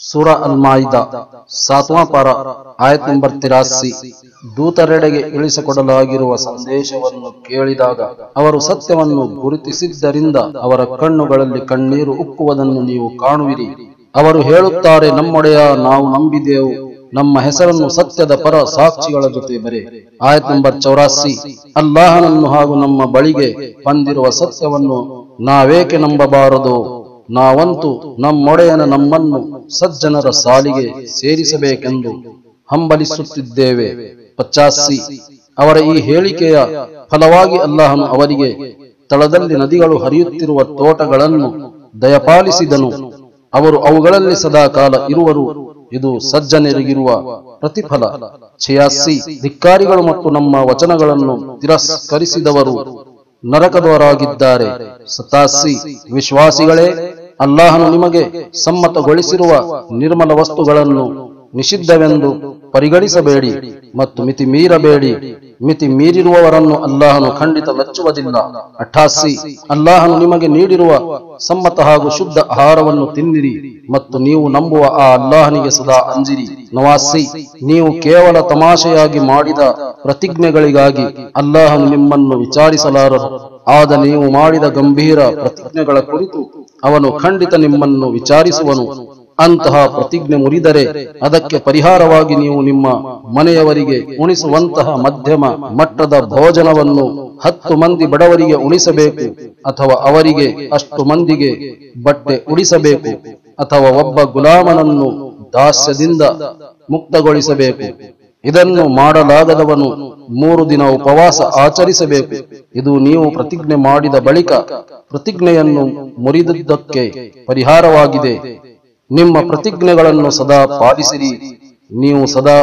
ಸೂರ ಅಲ್ ಮಾಯಿದ ಸಾತ್ವಾ ಪಾರ ಆಯತ್ ನಂಬರ್ ತಿರಾಸಿ ದೂತರೆಡೆಗೆ ಇಳಿಸಿಕೊಡಲಾಗಿರುವ ಸಂದೇಶವನ್ನು ಕೇಳಿದಾಗ ಅವರು ಸತ್ಯವನ್ನು ಗುರುತಿಸಿದ್ದರಿಂದ ಅವರ ಕಣ್ಣುಗಳಲ್ಲಿ ಕಣ್ಣೀರು ಉಕ್ಕುವುದನ್ನು ನೀವು ಕಾಣುವಿರಿ ಅವರು ಹೇಳುತ್ತಾರೆ ನಮ್ಮೊಡೆಯ ನಾವು ನಂಬಿದೆವು ನಮ್ಮ ಹೆಸರನ್ನು ಸತ್ಯದ ಪರ ಸಾಕ್ಷಿಗಳ ಜೊತೆ ಬರೆ ಆಯತ್ ನಂಬರ್ ಚೌರಾಸಿ ಅಲ್ಲಾಹನನ್ನು ಹಾಗೂ ನಮ್ಮ ಬಳಿಗೆ ಬಂದಿರುವ ಸತ್ಯವನ್ನು ನಾವೇಕೆ ನಂಬಬಾರದು ನಾವಂತೂ ನಮ್ಮೊಡೆಯನ ನಮ್ಮನ್ನು ಸಜ್ಜನರ ಸಾಲಿಗೆ ಸೇರಿಸಬೇಕೆಂದು ಹಂಬಲಿಸುತ್ತಿದ್ದೇವೆ ಪಚ್ಚಾಸಿ ಅವರ ಈ ಹೇಳಿಕೆಯ ಫಲವಾಗಿ ಅಲ್ಲಾಹನು ಅವರಿಗೆ ತಳದಲ್ಲಿ ನದಿಗಳು ಹರಿಯುತ್ತಿರುವ ತೋಟಗಳನ್ನು ದಯಪಾಲಿಸಿದನು ಅವರು ಅವುಗಳಲ್ಲಿ ಸದಾಕಾಲ ಇರುವರು ಇದು ಸಜ್ಜನರಿಗಿರುವ ಪ್ರತಿಫಲ ಛಯಾಸಿ ಧಿಕ್ಕಾರಿಗಳು ಮತ್ತು ನಮ್ಮ ವಚನಗಳನ್ನು ತಿರಸ್ಕರಿಸಿದವರು ನರಕದವರಾಗಿದ್ದಾರೆ ಸತಾಸಿ ವಿಶ್ವಾಸಿಗಳೇ ಅಲ್ಲಾಹನು ನಿಮಗೆ ಸಮ್ಮತಗೊಳಿಸಿರುವ ನಿರ್ಮಲ ವಸ್ತುಗಳನ್ನು ನಿಷಿದ್ಧವೆಂದು ಪರಿಗಣಿಸಬೇಡಿ ಮತ್ತು ಮಿತಿ ಮೀರಬೇಡಿ ಮಿತಿ ಮೀರಿರುವವರನ್ನು ಅಲ್ಲಾಹನು ಖಂಡಿತ ಮೆಚ್ಚುವುದಿಲ್ಲ ಅಠಾಸಿ ಅಲ್ಲಾಹನು ನಿಮಗೆ ನೀಡಿರುವ ಸಮ್ಮತ ಹಾಗೂ ಶುದ್ಧ ಆಹಾರವನ್ನು ತಿನ್ನಿರಿ ಮತ್ತು ನೀವು ನಂಬುವ ಆ ಅಲ್ಲಾಹನಿಗೆ ಸದಾ ಅಂಜಿರಿ ನವಾಸಿ ನೀವು ಕೇವಲ ತಮಾಷೆಯಾಗಿ ಮಾಡಿದ ಪ್ರತಿಜ್ಞೆಗಳಿಗಾಗಿ ಅಲ್ಲಾಹನು ನಿಮ್ಮನ್ನು ವಿಚಾರಿಸಲಾರರು ಆದ ನೀವು ಮಾಡಿದ ಗಂಭೀರ ಪ್ರತಿಜ್ಞೆಗಳ ಕುರಿತು ಅವನು ಖಂಡಿತ ನಿಮ್ಮನ್ನು ವಿಚಾರಿಸುವನು ಅಂತಹ ಪ್ರತಿಜ್ಞೆ ಮುರಿದರೆ ಅದಕ್ಕೆ ಪರಿಹಾರವಾಗಿ ನೀವು ನಿಮ್ಮ ಮನೆಯವರಿಗೆ ಉಣಿಸುವಂತಹ ಮಧ್ಯಮ ಮಟ್ಟದ ಭೋಜನವನ್ನು ಹತ್ತು ಮಂದಿ ಬಡವರಿಗೆ ಉಣಿಸಬೇಕು ಅಥವಾ ಅವರಿಗೆ ಅಷ್ಟು ಮಂದಿಗೆ ಬಟ್ಟೆ ಉಡಿಸಬೇಕು ಅಥವಾ ಒಬ್ಬ ಗುಲಾಮನನ್ನು ದಾಸ್ಯದಿಂದ ಮುಕ್ತಗೊಳಿಸಬೇಕು ಇದನ್ನು ಮಾಡಲಾಗದವನು ಮೂರು ದಿನ ಉಪವಾಸ ಆಚರಿಸಬೇಕು ಇದು ನೀವು ಪ್ರತಿಜ್ಞೆ ಮಾಡಿದ ಬಳಿಕ ಪ್ರತಿಜ್ಞೆಯನ್ನು ಮುರಿದದ್ದಕ್ಕೆ ಪರಿಹಾರವಾಗಿದೆ ನಿಮ್ಮ ಪ್ರತಿಜ್ಞೆಗಳನ್ನು ಸದಾ ಪಾಲಿಸಿರಿ ನೀವು ಸದಾ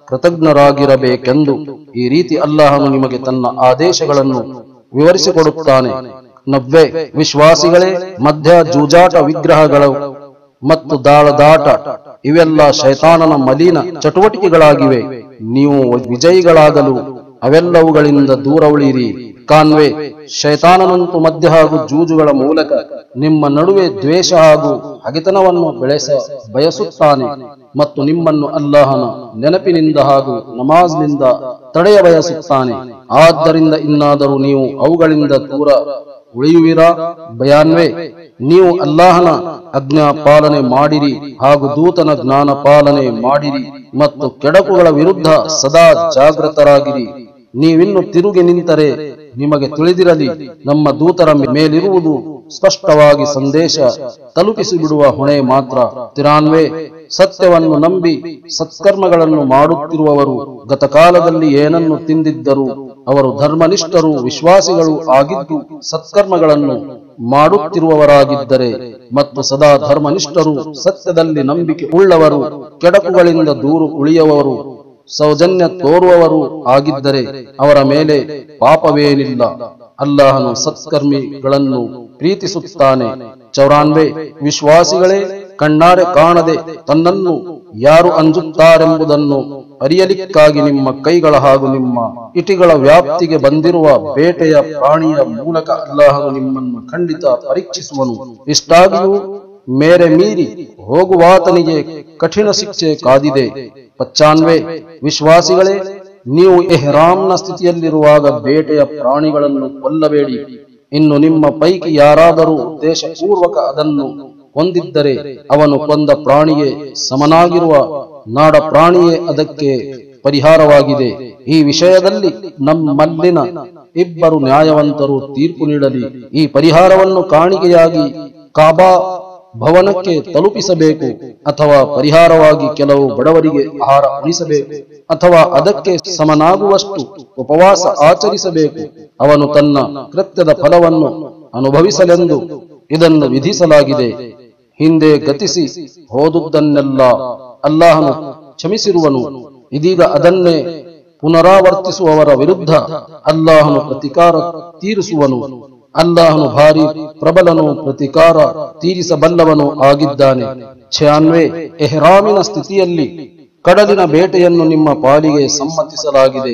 ಕೃತಜ್ಞರಾಗಿರಬೇಕೆಂದು ಈ ರೀತಿ ಅಲ್ಲಾಹನು ನಿಮಗೆ ತನ್ನ ಆದೇಶಗಳನ್ನು ವಿವರಿಸಿಕೊಡುತ್ತಾನೆ ನವ್ವೆ ವಿಶ್ವಾಸಿಗಳೇ ಮಧ್ಯ ಜೂಜಾಟ ವಿಗ್ರಹಗಳು ಮತ್ತು ದಾಳದಾಟ ಇವೆಲ್ಲ ಶೈತಾನನ ಮಲಿನ ಚಟುವಟಿಕೆಗಳಾಗಿವೆ ನೀವು ವಿಜಯಿಗಳಾಗಲು ಅವೆಲ್ಲವುಗಳಿಂದ ದೂರ ಉಳಿಯಿರಿ ಕಾನ್ವೆ ಶೈತಾನನಂತೂ ಮಧ್ಯ ಹಾಗೂ ಜೂಜುಗಳ ಮೂಲಕ ನಿಮ್ಮ ನಡುವೆ ದ್ವೇಷ ಹಾಗೂ ಹಗೆತನವನ್ನು ಬೆಳೆಸ ಬಯಸುತ್ತಾನೆ ಮತ್ತು ನಿಮ್ಮನ್ನು ಅಲ್ಲಾಹನ ನೆನಪಿನಿಂದ ಹಾಗೂ ನಮಾಜ್ನಿಂದ ತಡೆಯ ಬಯಸುತ್ತಾನೆ ಆದ್ದರಿಂದ ಇನ್ನಾದರೂ ನೀವು ಅವುಗಳಿಂದ ದೂರ ಉಳಿಯುವಿರಾ ಭಯಾನ್ವೇ ನೀವು ಅಲ್ಲಾಹನ ಆಜ್ಞಾ ಪಾಲನೆ ಮಾಡಿರಿ ಹಾಗೂ ದೂತನ ಜ್ಞಾನ ಪಾಲನೆ ಮಾಡಿರಿ ಮತ್ತು ಕೆಡಕುಗಳ ವಿರುದ್ಧ ಸದಾ ಜಾಗೃತರಾಗಿರಿ ನೀವಿನ್ನು ತಿರುಗಿ ನಿಂತರೆ ನಿಮಗೆ ತಿಳಿದಿರಲಿ ನಮ್ಮ ದೂತರ ಮೇಲಿರುವುದು ಸ್ಪಷ್ಟವಾಗಿ ಸಂದೇಶ ತಲುಪಿಸಿ ಬಿಡುವ ಹೊಣೆ ಮಾತ್ರ ತಿರಾನ್ವೆ ಸತ್ಯವನ್ನು ನಂಬಿ ಸತ್ಕರ್ಮಗಳನ್ನು ಮಾಡುತ್ತಿರುವವರು ಗತಕಾಲದಲ್ಲಿ ಏನನ್ನು ತಿಂದಿದ್ದರು ಅವರು ಧರ್ಮನಿಷ್ಠರು ವಿಶ್ವಾಸಿಗಳು ಆಗಿದ್ದು ಸತ್ಕರ್ಮಗಳನ್ನು ಮಾಡುತ್ತಿರುವವರಾಗಿದ್ದರೆ ಮತ್ತು ಸದಾ ಧರ್ಮನಿಷ್ಠರು ಸತ್ಯದಲ್ಲಿ ನಂಬಿಕೆ ಉಳ್ಳವರು ಕೆಡಕುಗಳಿಂದ ದೂರು ಉಳಿಯುವವರು ಸೌಜನ್ಯ ತೋರುವವರು ಆಗಿದ್ದರೆ ಅವರ ಮೇಲೆ ಪಾಪವೇನಿಲ್ಲ ಅಲ್ಲಾಹನು ಸತ್ಕರ್ಮಿಗಳನ್ನು ಪ್ರೀತಿಸುತ್ತಾನೆ ಚೌರಾನ್ವೆ ವಿಶ್ವಾಸಿಗಳೇ ಕಣ್ಣಾರೆ ಕಾಣದೆ ತನ್ನನ್ನು ಯಾರು ಅಂಜುತ್ತಾರೆಂಬುದನ್ನು ಅರಿಯಲಿಕ್ಕಾಗಿ ನಿಮ್ಮ ಕೈಗಳ ಹಾಗೂ ನಿಮ್ಮ ಇಟಿಗಳ ವ್ಯಾಪ್ತಿಗೆ ಬಂದಿರುವ ಬೇಟೆಯ ಪ್ರಾಣಿಯ ಮೂಲಕ ಅಲ್ಲಾಹನು ನಿಮ್ಮನ್ನು ಖಂಡಿತ ಪರೀಕ್ಷಿಸುವನು ಇಷ್ಟಾಗಿಯೂ ಮೇರೆ ಮೀರಿ ಹೋಗುವಾತನಿಗೆ ಕಠಿಣ ಶಿಕ್ಷೆ ಕಾದಿದೆ ಪಚ್ಚಾನ್ವೆ ವಿಶ್ವಾಸಿಗಳೇ ನೀವು ಎಹ್ರಾಮ್ನ ಸ್ಥಿತಿಯಲ್ಲಿರುವಾಗ ಬೇಟೆಯ ಪ್ರಾಣಿಗಳನ್ನು ಕೊಲ್ಲಬೇಡಿ ಇನ್ನು ನಿಮ್ಮ ಪೈಕಿ ಯಾರಾದರೂ ಉದ್ದೇಶಪೂರ್ವಕ ಅದನ್ನು ಹೊಂದಿದ್ದರೆ ಅವನು ಕೊಂದ ಪ್ರಾಣಿಗೆ ಸಮನಾಗಿರುವ ನಾಡ ಪ್ರಾಣಿಯೇ ಅದಕ್ಕೆ ಪರಿಹಾರವಾಗಿದೆ ಈ ವಿಷಯದಲ್ಲಿ ನಮ್ಮಲ್ಲಿನ ಇಬ್ಬರು ನ್ಯಾಯವಂತರು ತೀರ್ಪು ನೀಡಲಿ ಈ ಪರಿಹಾರವನ್ನು ಕಾಣಿಕೆಯಾಗಿ ಕಾಬಾ ಭವನಕ್ಕೆ ತಲುಪಿಸಬೇಕು ಅಥವಾ ಪರಿಹಾರವಾಗಿ ಕೆಲವು ಬಡವರಿಗೆ ಆಹಾರ ಉಣಿಸಬೇಕು ಅಥವಾ ಅದಕ್ಕೆ ಸಮನಾಗುವಷ್ಟು ಉಪವಾಸ ಆಚರಿಸಬೇಕು ಅವನು ತನ್ನ ಕೃತ್ಯದ ಫಲವನ್ನು ಅನುಭವಿಸಲೆಂದು ಇದನ್ನು ವಿಧಿಸಲಾಗಿದೆ ಹಿಂದೆ ಗತಿಸಿ ಹೋದುದನ್ನೆಲ್ಲ ಅಲ್ಲಾಹನು ಕ್ಷಮಿಸಿರುವನು ಇದೀಗ ಅದನ್ನೇ ಪುನರಾವರ್ತಿಸುವವರ ವಿರುದ್ಧ ಅಲ್ಲಾಹನು ಪ್ರತಿಕಾರ ತೀರಿಸುವನು ಅಲ್ಲಾಹನು ಭಾರಿ ಪ್ರಬಲನು ಪ್ರತಿಕಾರ ತೀರಿಸಬಲ್ಲವನು ಆಗಿದ್ದಾನೆ ಛಾನ್ವೆ ಎಹ್ರಾಮಿನ ಸ್ಥಿತಿಯಲ್ಲಿ ಕಡಲಿನ ಬೇಟೆಯನ್ನು ನಿಮ್ಮ ಪಾಲಿಗೆ ಸಮ್ಮತಿಸಲಾಗಿದೆ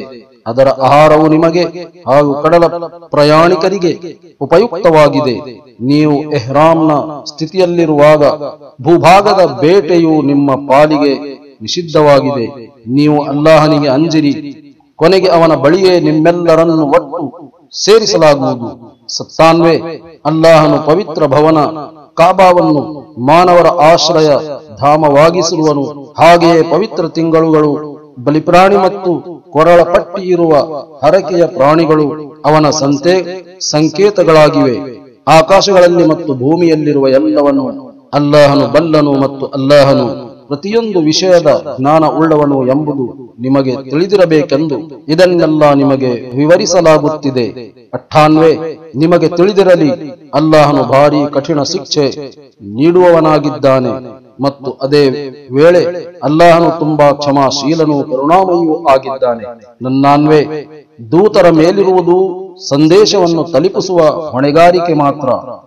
ಅದರ ಆಹಾರವು ನಿಮಗೆ ಹಾಗೂ ಕಡಲ ಪ್ರಯಾಣಿಕರಿಗೆ ಉಪಯುಕ್ತವಾಗಿದೆ ನೀವು ಎಹ್ರಾಂನ ಸ್ಥಿತಿಯಲ್ಲಿರುವಾಗ ಭೂಭಾಗದ ಬೇಟೆಯು ನಿಮ್ಮ ಪಾಲಿಗೆ ನಿಷಿದ್ಧವಾಗಿದೆ ನೀವು ಅಲ್ಲಾಹನಿಗೆ ಅಂಜಿರಿ ಕೊನೆಗೆ ಅವನ ಬಳಿಯೇ ನಿಮ್ಮೆಲ್ಲರನ್ನು ಒಟ್ಟು ಸೇರಿಸಲಾಗುವುದು ಸತ್ತಾನ್ವೇ ಅಲ್ಲಾಹನು ಪವಿತ್ರ ಭವನ ಕಾಬಾವನ್ನು ಮಾನವರ ಆಶ್ರಯ ಧಾಮವಾಗಿಸಿರುವನು ಹಾಗೆಯೇ ಪವಿತ್ರ ತಿಂಗಳುಗಳು ಬಲಿಪ್ರಾಣಿ ಮತ್ತು ಕೊರಳ ಪಟ್ಟಿ ಇರುವ ಹರಕೆಯ ಪ್ರಾಣಿಗಳು ಅವನ ಸಂತೆ ಸಂಕೇತಗಳಾಗಿವೆ ಆಕಾಶಗಳಲ್ಲಿ ಮತ್ತು ಭೂಮಿಯಲ್ಲಿರುವ ಎಲ್ಲವನ್ನು ಅಲ್ಲಾಹನು ಬಲ್ಲನು ಮತ್ತು ಅಲ್ಲಾಹನು ಪ್ರತಿಯೊಂದು ವಿಷಯದ ಜ್ಞಾನ ಉಳ್ಳವನು ಎಂಬುದು ನಿಮಗೆ ತಿಳಿದಿರಬೇಕೆಂದು ಇದನ್ನೆಲ್ಲ ನಿಮಗೆ ವಿವರಿಸಲಾಗುತ್ತಿದೆ ಅಟ್ಟಾನ್ವೇ ನಿಮಗೆ ತಿಳಿದಿರಲಿ ಅಲ್ಲಾಹನು ಭಾರಿ ಕಠಿಣ ಶಿಕ್ಷೆ ನೀಡುವವನಾಗಿದ್ದಾನೆ ಮತ್ತು ಅದೇ ವೇಳೆ ಅಲ್ಲಾಹನು ತುಂಬಾ ಕ್ಷಮಾಶೀಲನೂ ಕರುಣಾಮಯಿಯೂ ಆಗಿದ್ದಾನೆ ನನ್ನಾನ್ವೇ ದೂತರ ಮೇಲಿರುವುದು ಸಂದೇಶವನ್ನು ತಲುಪಿಸುವ ಹೊಣೆಗಾರಿಕೆ ಮಾತ್ರ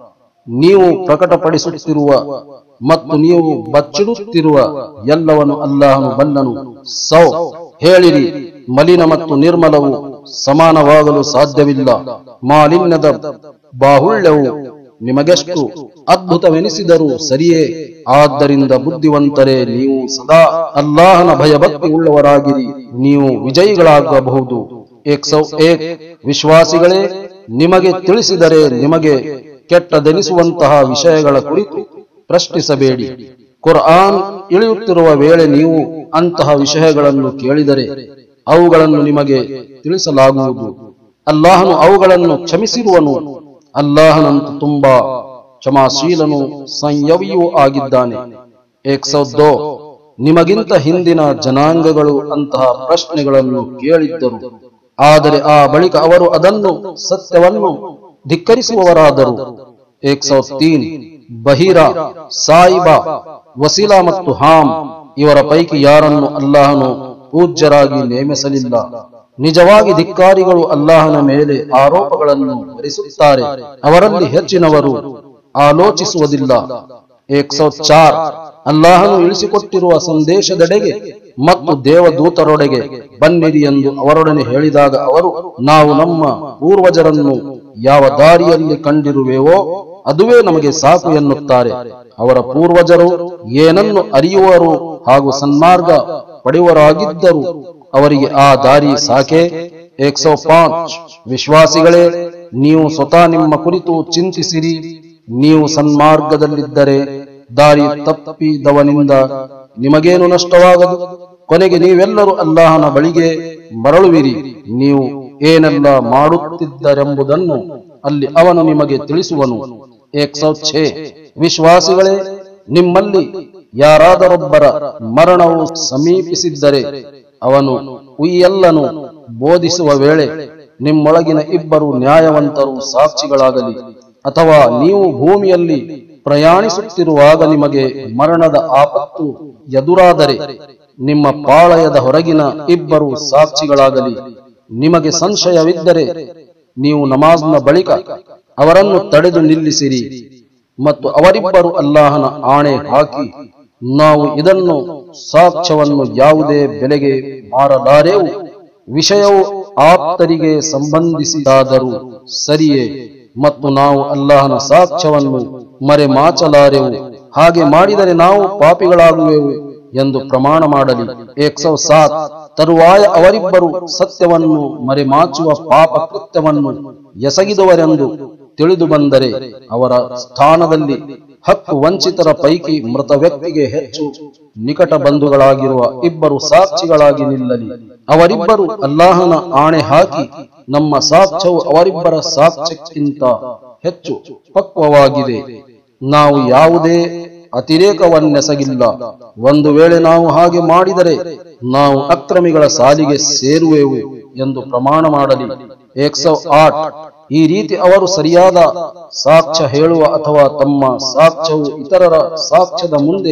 ನೀವು ಪ್ರಕಟಪಡಿಸುತ್ತಿರುವ ಮತ್ತು ನೀವು ಬಚ್ಚಿಡುತ್ತಿರುವ ಎಲ್ಲವನ್ನು ಅಲ್ಲಾಹನು ಬಲ್ಲನು ಸೌ ಹೇಳಿರಿ ಮಲಿನ ಮತ್ತು ನಿರ್ಮಲವು ಸಮಾನವಾಗಲು ಸಾಧ್ಯವಿಲ್ಲ ಮಾಲಿನ್ಯದ ಬಾಹುಳ್ಯವು ನಿಮಗೆಷ್ಟು ಅದ್ಭುತವೆನಿಸಿದರೂ ಸರಿಯೇ ಆದ್ದರಿಂದ ಬುದ್ಧಿವಂತರೇ ನೀವು ಸದಾ ಅಲ್ಲಾಹನ ಭಯಭಕ್ತಿ ಉಳ್ಳವರಾಗಿರಿ ನೀವು ವಿಜಯಿಗಳಾಗಬಹುದು ಏಕ್ ಸೌ ಏಕ್ ವಿಶ್ವಾಸಿಗಳೇ ನಿಮಗೆ ತಿಳಿಸಿದರೆ ನಿಮಗೆ ಕೆಟ್ಟದೆನಿಸುವಂತಹ ವಿಷಯಗಳ ಕುರಿತು ಪ್ರಶ್ನಿಸಬೇಡಿ ಕುರ್ಆನ್ ಇಳಿಯುತ್ತಿರುವ ವೇಳೆ ನೀವು ಅಂತಹ ವಿಷಯಗಳನ್ನು ಕೇಳಿದರೆ ಅವುಗಳನ್ನು ನಿಮಗೆ ತಿಳಿಸಲಾಗುವುದು ಅಲ್ಲಾಹನು ಅವುಗಳನ್ನು ಕ್ಷಮಿಸಿರುವನು ಅಲ್ಲಾಹನಂತೂ ತುಂಬಾ ಕ್ಷಮಾಶೀಲನು ಸಂಯಮಿಯೂ ಆಗಿದ್ದಾನೆ ಏಕ್ ಸೌದ್ದೋ ನಿಮಗಿಂತ ಹಿಂದಿನ ಜನಾಂಗಗಳು ಅಂತಹ ಪ್ರಶ್ನೆಗಳನ್ನು ಕೇಳಿದ್ದರು ಆದರೆ ಆ ಬಳಿಕ ಅವರು ಅದನ್ನು ಸತ್ಯವನ್ನು ಧಿಕ್ಕರಿಸುವವರಾದರು ಏಕ್ ಸೌ ತೀನ್ ಬಹೀರಾ ಸಾಯಿಬಾ ವಸೀಲಾ ಮತ್ತು ಹಾಮ್ ಇವರ ಪೈಕಿ ಯಾರನ್ನು ಅಲ್ಲಾಹನು ಪೂಜ್ಯರಾಗಿ ನೇಮಿಸಲಿಲ್ಲ ನಿಜವಾಗಿ ಧಿಕ್ಕಾರಿಗಳು ಅಲ್ಲಾಹನ ಮೇಲೆ ಆರೋಪಗಳನ್ನು ಹೊರಿಸುತ್ತಾರೆ ಅವರಲ್ಲಿ ಹೆಚ್ಚಿನವರು ಆಲೋಚಿಸುವುದಿಲ್ಲ ಏಕ್ ಸೌ ಚಾರ್ ಅಲ್ಲಾಹನು ಇಳಿಸಿಕೊಟ್ಟಿರುವ ಸಂದೇಶದೆಡೆಗೆ ಮತ್ತು ದೇವದೂತರೊಡೆಗೆ ಬನ್ನಿರಿ ಎಂದು ಅವರೊಡನೆ ಹೇಳಿದಾಗ ಅವರು ನಾವು ನಮ್ಮ ಪೂರ್ವಜರನ್ನು ಯಾವ ದಾರಿಯಲ್ಲಿ ಕಂಡಿರುವೆವೋ ಅದುವೇ ನಮಗೆ ಸಾಕು ಎನ್ನುತ್ತಾರೆ ಅವರ ಪೂರ್ವಜರು ಏನನ್ನು ಅರಿಯುವರು ಹಾಗೂ ಸನ್ಮಾರ್ಗ ಪಡೆಯುವರಾಗಿದ್ದರು ಅವರಿಗೆ ಆ ದಾರಿ ಸಾಕೆ ಏಕ್ ಸೌ ಪಾಂಚ್ ವಿಶ್ವಾಸಿಗಳೇ ನೀವು ಸ್ವತಃ ನಿಮ್ಮ ಕುರಿತು ಚಿಂತಿಸಿರಿ ನೀವು ಸನ್ಮಾರ್ಗದಲ್ಲಿದ್ದರೆ ದಾರಿ ತಪ್ಪಿದವನಿಂದ ನಿಮಗೇನು ನಷ್ಟವಾಗದು ಕೊನೆಗೆ ನೀವೆಲ್ಲರೂ ಅಲ್ಲಾಹನ ಬಳಿಗೆ ಮರಳುವಿರಿ ನೀವು ಏನೆಲ್ಲ ಮಾಡುತ್ತಿದ್ದರೆಂಬುದನ್ನು ಅಲ್ಲಿ ಅವನು ನಿಮಗೆ ತಿಳಿಸುವನು ಏಕ್ ಸೌ ಛೇ ವಿಶ್ವಾಸಿಗಳೇ ನಿಮ್ಮಲ್ಲಿ ಯಾರಾದರೊಬ್ಬರ ಮರಣವು ಸಮೀಪಿಸಿದ್ದರೆ ಅವನು ಉಯ್ಯಲ್ಲನು ಬೋಧಿಸುವ ವೇಳೆ ನಿಮ್ಮೊಳಗಿನ ಇಬ್ಬರು ನ್ಯಾಯವಂತರು ಸಾಕ್ಷಿಗಳಾಗಲಿ ಅಥವಾ ನೀವು ಭೂಮಿಯಲ್ಲಿ ಪ್ರಯಾಣಿಸುತ್ತಿರುವಾಗ ನಿಮಗೆ ಮರಣದ ಆಪತ್ತು ಎದುರಾದರೆ ನಿಮ್ಮ ಪಾಳಯದ ಹೊರಗಿನ ಇಬ್ಬರು ಸಾಕ್ಷಿಗಳಾಗಲಿ ನಿಮಗೆ ಸಂಶಯವಿದ್ದರೆ ನೀವು ನಮಾಜ್ನ ಬಳಿಕ ಅವರನ್ನು ತಡೆದು ನಿಲ್ಲಿಸಿರಿ ಮತ್ತು ಅವರಿಬ್ಬರು ಅಲ್ಲಾಹನ ಆಣೆ ಹಾಕಿ ನಾವು ಇದನ್ನು ಸಾಕ್ಷ್ಯವನ್ನು ಯಾವುದೇ ಬೆಲೆಗೆ ಮಾರಲಾರೆವು ವಿಷಯವು ಆಪ್ತರಿಗೆ ಸಂಬಂಧಿಸಿದಾದರೂ ಸರಿಯೇ ಮತ್ತು ನಾವು ಅಲ್ಲಾಹನ ಸಾಕ್ಷ್ಯವನ್ನು ಮರೆಮಾಚಲಾರೆವು ಹಾಗೆ ಮಾಡಿದರೆ ನಾವು ಪಾಪಿಗಳಾಗುವೆವು ಎಂದು ಪ್ರಮಾಣ ಮಾಡಲಿ ಏಕ್ ಸೌ ಸಾತ್ ತರುವಾಯ ಅವರಿಬ್ಬರು ಸತ್ಯವನ್ನು ಮರೆಮಾಚುವ ಪಾಪ ಕೃತ್ಯವನ್ನು ಎಸಗಿದವರೆಂದು ತಿಳಿದು ಬಂದರೆ ಅವರ ಸ್ಥಾನದಲ್ಲಿ ಹಕ್ಕು ವಂಚಿತರ ಪೈಕಿ ಮೃತ ವ್ಯಕ್ತಿಗೆ ಹೆಚ್ಚು ನಿಕಟ ಬಂಧುಗಳಾಗಿರುವ ಇಬ್ಬರು ಸಾಕ್ಷಿಗಳಾಗಿ ನಿಲ್ಲಲಿ ಅವರಿಬ್ಬರು ಅಲ್ಲಾಹನ ಆಣೆ ಹಾಕಿ ನಮ್ಮ ಸಾಕ್ಷ್ಯವು ಅವರಿಬ್ಬರ ಸಾಕ್ಷ್ಯಕ್ಕಿಂತ ಹೆಚ್ಚು ಪಕ್ವವಾಗಿದೆ ನಾವು ಯಾವುದೇ ಅತಿರೇಕವನ್ನೆಸಗಿಲ್ಲ ಒಂದು ವೇಳೆ ನಾವು ಹಾಗೆ ಮಾಡಿದರೆ ನಾವು ಅಕ್ರಮಿಗಳ ಸಾಲಿಗೆ ಸೇರುವೆವು ಎಂದು ಪ್ರಮಾಣ ಮಾಡಲಿ ಏಕ್ ಸೌ ಆಟ್ ಈ ರೀತಿ ಅವರು ಸರಿಯಾದ ಸಾಕ್ಷ್ಯ ಹೇಳುವ ಅಥವಾ ತಮ್ಮ ಸಾಕ್ಷ್ಯವು ಇತರರ ಸಾಕ್ಷ್ಯದ ಮುಂದೆ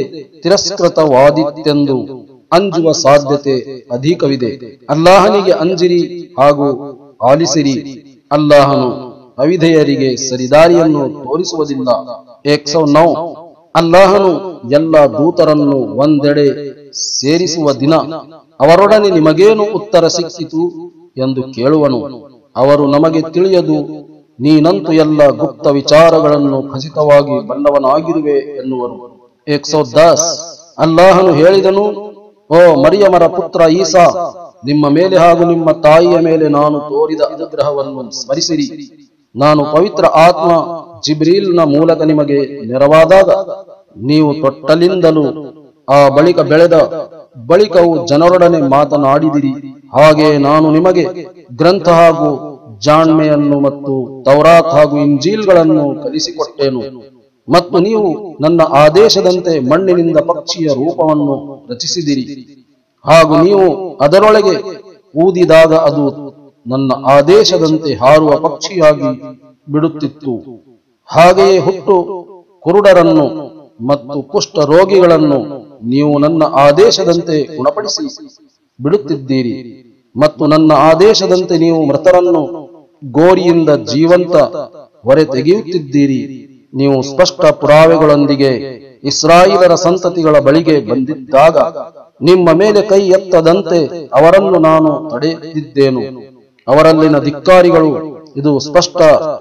ತಿರಸ್ಕೃತವಾದಿತ್ತೆಂದು ಅಂಜುವ ಸಾಧ್ಯತೆ ಅಧಿಕವಿದೆ ಅಲ್ಲಾಹನಿಗೆ ಅಂಜಿರಿ ಹಾಗೂ ಆಲಿಸಿರಿ ಅಲ್ಲಾಹನು ಅವಿಧೇಯರಿಗೆ ಸರಿದಾರಿಯನ್ನು ತೋರಿಸುವುದಿಲ್ಲ ಏಕ್ ಸೌ ನೌ ಅಲ್ಲಾಹನು ಎಲ್ಲ ದೂತರನ್ನು ಒಂದೆಡೆ ಸೇರಿಸುವ ದಿನ ಅವರೊಡನೆ ನಿಮಗೇನು ಉತ್ತರ ಸಿಕ್ಕಿತು ಎಂದು ಕೇಳುವನು ಅವರು ನಮಗೆ ತಿಳಿಯದು ನೀನಂತೂ ಎಲ್ಲ ಗುಪ್ತ ವಿಚಾರಗಳನ್ನು ಖಚಿತವಾಗಿ ಬಲ್ಲವನಾಗಿರುವೆ ಎನ್ನುವರು ಏಕ್ ಸೌ ದಸ್ ಅಲ್ಲಾಹನು ಹೇಳಿದನು ಓ ಮರಿಯಮರ ಪುತ್ರ ಈಸಾ ನಿಮ್ಮ ಮೇಲೆ ಹಾಗೂ ನಿಮ್ಮ ತಾಯಿಯ ಮೇಲೆ ನಾನು ತೋರಿದ ಅನುಗ್ರಹವನ್ನು ಸ್ಮರಿಸಿರಿ ನಾನು ಪವಿತ್ರ ಆತ್ಮ ಜಿಬ್ರೀಲ್ನ ಮೂಲಕ ನಿಮಗೆ ನೆರವಾದಾಗ ನೀವು ತೊಟ್ಟಲಿಂದಲೂ ಆ ಬಳಿಕ ಬೆಳೆದ ಬಳಿಕವು ಜನರೊಡನೆ ಮಾತನಾಡಿದಿರಿ ಹಾಗೆ ನಾನು ನಿಮಗೆ ಗ್ರಂಥ ಹಾಗೂ ಜಾಣ್ಮೆಯನ್ನು ಮತ್ತು ತೌರಾತ್ ಹಾಗೂ ಇಂಜೀಲ್ಗಳನ್ನು ಕಲಿಸಿಕೊಟ್ಟೇನು ಮತ್ತು ನೀವು ನನ್ನ ಆದೇಶದಂತೆ ಮಣ್ಣಿನಿಂದ ಪಕ್ಷಿಯ ರೂಪವನ್ನು ರಚಿಸಿದಿರಿ ಹಾಗೂ ನೀವು ಅದರೊಳಗೆ ಊದಿದಾಗ ಅದು ನನ್ನ ಆದೇಶದಂತೆ ಹಾರುವ ಪಕ್ಷಿಯಾಗಿ ಬಿಡುತ್ತಿತ್ತು ಹಾಗೆಯೇ ಹುಟ್ಟು ಕುರುಡರನ್ನು ಮತ್ತು ಕುಷ್ಠ ರೋಗಿಗಳನ್ನು ನೀವು ನನ್ನ ಆದೇಶದಂತೆ ಗುಣಪಡಿಸಿ ಬಿಡುತ್ತಿದ್ದೀರಿ ಮತ್ತು ನನ್ನ ಆದೇಶದಂತೆ ನೀವು ಮೃತರನ್ನು ಗೋರಿಯಿಂದ ಜೀವಂತ ಹೊರೆ ತೆಗೆಯುತ್ತಿದ್ದೀರಿ ನೀವು ಸ್ಪಷ್ಟ ಪುರಾವೆಗಳೊಂದಿಗೆ ಇಸ್ರಾಯಿಲರ ಸಂತತಿಗಳ ಬಳಿಗೆ ಬಂದಿದ್ದಾಗ ನಿಮ್ಮ ಮೇಲೆ ಕೈ ಎತ್ತದಂತೆ ಅವರನ್ನು ನಾನು ತಡೆದಿದ್ದೇನು ಅವರಲ್ಲಿನ ಧಿಕ್ಕಾರಿಗಳು ಇದು ಸ್ಪಷ್ಟ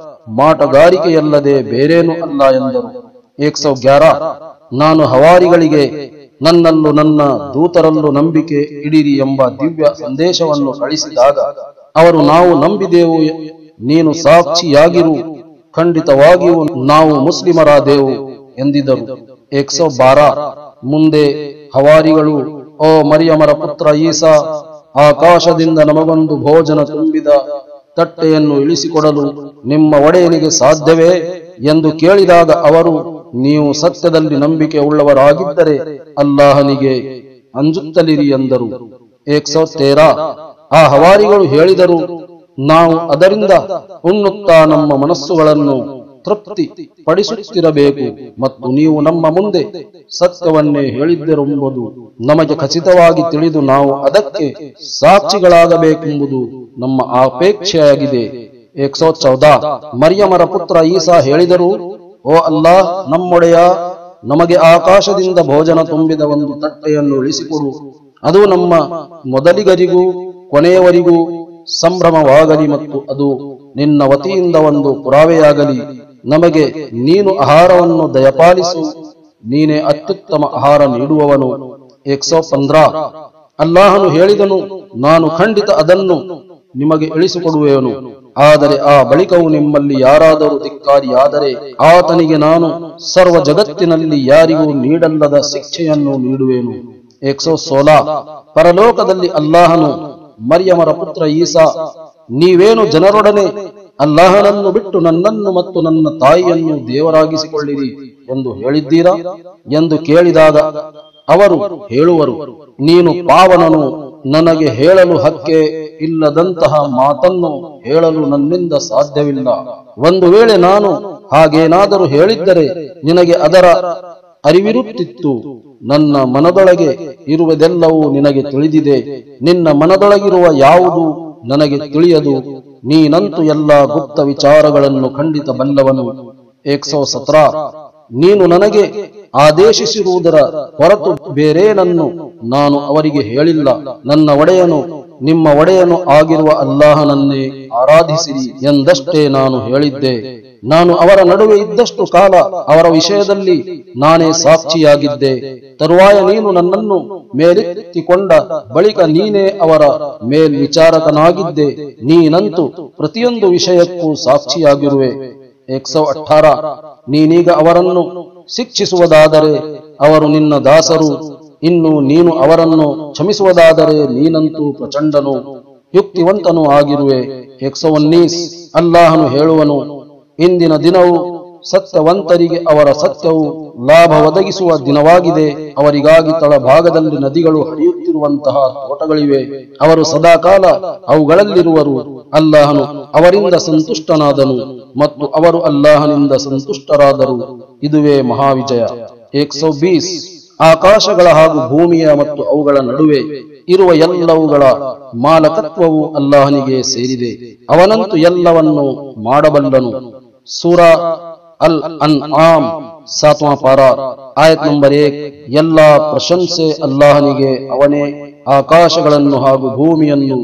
ಮಾಟಗಾರಿಕೆಯಲ್ಲದೆ ಬೇರೇನೂ ಅಲ್ಲ ಎಂದರು ಏಕ್ ಸೌ ಗ್ಯಾರ ನಾನು ಹವಾರಿಗಳಿಗೆ ನನ್ನಲ್ಲೂ ನನ್ನ ದೂತರಲ್ಲೂ ನಂಬಿಕೆ ಇಡಿರಿ ಎಂಬ ದಿವ್ಯ ಸಂದೇಶವನ್ನು ಕಳಿಸಿದಾಗ ಅವರು ನಾವು ನಂಬಿದೆವು ನೀನು ಸಾಕ್ಷಿಯಾಗಿರು ಖಂಡಿತವಾಗಿಯೂ ನಾವು ಮುಸ್ಲಿಮರಾದೆವು ಎಂದಿದರು ಏಕ್ ಸೌ ಬಾರ ಮುಂದೆ ಹವಾರಿಗಳು ಓ ಮರಿಯಮರ ಪುತ್ರ ಈಸಾ ಆಕಾಶದಿಂದ ನಮಗೊಂದು ಭೋಜನ ತುಂಬಿದ ತಟ್ಟೆಯನ್ನು ಇಳಿಸಿಕೊಡಲು ನಿಮ್ಮ ಒಡೆಯನಿಗೆ ಸಾಧ್ಯವೇ ಎಂದು ಕೇಳಿದಾಗ ಅವರು ನೀವು ಸತ್ಯದಲ್ಲಿ ನಂಬಿಕೆ ಉಳ್ಳವರಾಗಿದ್ದರೆ ಅಲ್ಲಾಹನಿಗೆ ಅಂಜುತ್ತಲಿರಿ ಎಂದರು ಏಕ್ ಸೌ ತೇರಾ ಆ ಹವಾರಿಗಳು ಹೇಳಿದರು ನಾವು ಅದರಿಂದ ಉಣ್ಣುತ್ತಾ ನಮ್ಮ ಮನಸ್ಸುಗಳನ್ನು ತೃಪ್ತಿ ಪಡಿಸುತ್ತಿರಬೇಕು ಮತ್ತು ನೀವು ನಮ್ಮ ಮುಂದೆ ಸತ್ಯವನ್ನೇ ಹೇಳಿದ್ದರೆಂಬುದು ನಮಗೆ ಖಚಿತವಾಗಿ ತಿಳಿದು ನಾವು ಅದಕ್ಕೆ ಸಾಕ್ಷಿಗಳಾಗಬೇಕೆಂಬುದು ನಮ್ಮ ಅಪೇಕ್ಷೆಯಾಗಿದೆ ಏಕ್ ಸೌ ಚೌದಾ ಮರಿಯಮರ ಪುತ್ರ ಈಸಾ ಹೇಳಿದರು ಓ ಅಲ್ಲಾ ನಮ್ಮೊಡೆಯ ನಮಗೆ ಆಕಾಶದಿಂದ ಭೋಜನ ತುಂಬಿದ ಒಂದು ತಟ್ಟೆಯನ್ನು ಇಳಿಸಿಕೊಡು ಅದು ನಮ್ಮ ಮೊದಲಿಗರಿಗೂ ಕೊನೆಯವರಿಗೂ ಸಂಭ್ರಮವಾಗಲಿ ಮತ್ತು ಅದು ನಿನ್ನ ವತಿಯಿಂದ ಒಂದು ಪುರಾವೆಯಾಗಲಿ ನಮಗೆ ನೀನು ಆಹಾರವನ್ನು ದಯಪಾಲಿಸು ನೀನೇ ಅತ್ಯುತ್ತಮ ಆಹಾರ ನೀಡುವವನು ಏಕ್ ಸೌ ಪಂದ್ರ ಅಲ್ಲಾಹನು ಹೇಳಿದನು ನಾನು ಖಂಡಿತ ಅದನ್ನು ನಿಮಗೆ ಇಳಿಸಿಕೊಡುವೆನು ಆದರೆ ಆ ಬಳಿಕವು ನಿಮ್ಮಲ್ಲಿ ಯಾರಾದರೂ ಧಿಕ್ಕಾರಿಯಾದರೆ ಆತನಿಗೆ ನಾನು ಸರ್ವ ಜಗತ್ತಿನಲ್ಲಿ ಯಾರಿಗೂ ನೀಡಲ್ಲದ ಶಿಕ್ಷೆಯನ್ನು ನೀಡುವೆನು ಏಕ್ ಸೌ ಸೋಲಾ ಪರಲೋಕದಲ್ಲಿ ಅಲ್ಲಾಹನು ಮರಿಯಮರ ಪುತ್ರ ಈಸಾ ನೀವೇನು ಜನರೊಡನೆ ಅಲ್ಲಾಹನನ್ನು ಬಿಟ್ಟು ನನ್ನನ್ನು ಮತ್ತು ನನ್ನ ತಾಯಿಯನ್ನು ದೇವರಾಗಿಸಿಕೊಳ್ಳಿರಿ ಎಂದು ಹೇಳಿದ್ದೀರಾ ಎಂದು ಕೇಳಿದಾಗ ಅವರು ಹೇಳುವರು ನೀನು ಪಾವನನು ನನಗೆ ಹೇಳಲು ಹಕ್ಕೆ ಇಲ್ಲದಂತಹ ಮಾತನ್ನು ಹೇಳಲು ನನ್ನಿಂದ ಸಾಧ್ಯವಿಲ್ಲ ಒಂದು ವೇಳೆ ನಾನು ಹಾಗೇನಾದರೂ ಹೇಳಿದ್ದರೆ ನಿನಗೆ ಅದರ ಅರಿವಿರುತ್ತಿತ್ತು ನನ್ನ ಮನದೊಳಗೆ ಇರುವುದೆಲ್ಲವೂ ನಿನಗೆ ತಿಳಿದಿದೆ ನಿನ್ನ ಮನದೊಳಗಿರುವ ಯಾವುದು ನನಗೆ ತಿಳಿಯದು ನೀನಂತೂ ಎಲ್ಲಾ ಗುಪ್ತ ವಿಚಾರಗಳನ್ನು ಖಂಡಿತ ಬಲ್ಲವನು ಏಕ್ ಸೌ ಸತ್ರ ನೀನು ನನಗೆ ಆದೇಶಿಸಿರುವುದರ ಹೊರತು ಬೇರೇನನ್ನು ನಾನು ಅವರಿಗೆ ಹೇಳಿಲ್ಲ ನನ್ನ ಒಡೆಯನು ನಿಮ್ಮ ಒಡೆಯನು ಆಗಿರುವ ಅಲ್ಲಾಹನನ್ನೇ ಆರಾಧಿಸಿರಿ ಎಂದಷ್ಟೇ ನಾನು ಹೇಳಿದ್ದೆ ನಾನು ಅವರ ನಡುವೆ ಇದ್ದಷ್ಟು ಕಾಲ ಅವರ ವಿಷಯದಲ್ಲಿ ನಾನೇ ಸಾಕ್ಷಿಯಾಗಿದ್ದೆ ತರುವಾಯ ನೀನು ನನ್ನನ್ನು ಮೇಲೆತ್ತಿಕೊಂಡ ಬಳಿಕ ನೀನೇ ಅವರ ಮೇಲ್ವಿಚಾರಕನಾಗಿದ್ದೆ ನೀನಂತೂ ಪ್ರತಿಯೊಂದು ವಿಷಯಕ್ಕೂ ಸಾಕ್ಷಿಯಾಗಿರುವೆ ಏಕ್ ಸೌ ಅಠಾರ ನೀನೀಗ ಅವರನ್ನು ಶಿಕ್ಷಿಸುವುದಾದರೆ ಅವರು ನಿನ್ನ ದಾಸರು ಇನ್ನು ನೀನು ಅವರನ್ನು ಕ್ಷಮಿಸುವುದಾದರೆ ನೀನಂತೂ ಪ್ರಚಂಡನು ಯುಕ್ತಿವಂತನೂ ಆಗಿರುವೆ ಏಕ್ ಸೌ ಉನ್ನೀಸ್ ಅಲ್ಲಾಹನು ಹೇಳುವನು ಇಂದಿನ ದಿನವು ಸತ್ಯವಂತರಿಗೆ ಅವರ ಸತ್ಯವು ಲಾಭ ಒದಗಿಸುವ ದಿನವಾಗಿದೆ ಅವರಿಗಾಗಿ ತಳಭಾಗದಲ್ಲಿ ನದಿಗಳು ಹರಿಯುತ್ತಿರುವಂತಹ ತೋಟಗಳಿವೆ ಅವರು ಸದಾಕಾಲ ಅವುಗಳಲ್ಲಿರುವರು ಅಲ್ಲಾಹನು ಅವರಿಂದ ಸಂತುಷ್ಟನಾದನು ಮತ್ತು ಅವರು ಅಲ್ಲಾಹನಿಂದ ಸಂತುಷ್ಟರಾದರು ಇದುವೇ ಮಹಾವಿಜಯ ಏಕ್ ಸೌ ಬೀಸ್ ಆಕಾಶಗಳ ಹಾಗೂ ಭೂಮಿಯ ಮತ್ತು ಅವುಗಳ ನಡುವೆ ಇರುವ ಎಲ್ಲವುಗಳ ಮಾಲಕತ್ವವು ಅಲ್ಲಾಹನಿಗೆ ಸೇರಿದೆ ಅವನಂತೂ ಎಲ್ಲವನ್ನು ಮಾಡಬಲ್ಲನು ಸೂರ ಅಲ್ ಅನ್ ಆಮ್ ಸಾತ್ವಾ ಪಾರ ಆಯತ್ ನಂಬರ್ ಏಕ್ ಎಲ್ಲಾ ಪ್ರಶಂಸೆ ಅಲ್ಲಾಹನಿಗೆ ಅವನೇ ಆಕಾಶಗಳನ್ನು ಹಾಗೂ ಭೂಮಿಯನ್ನು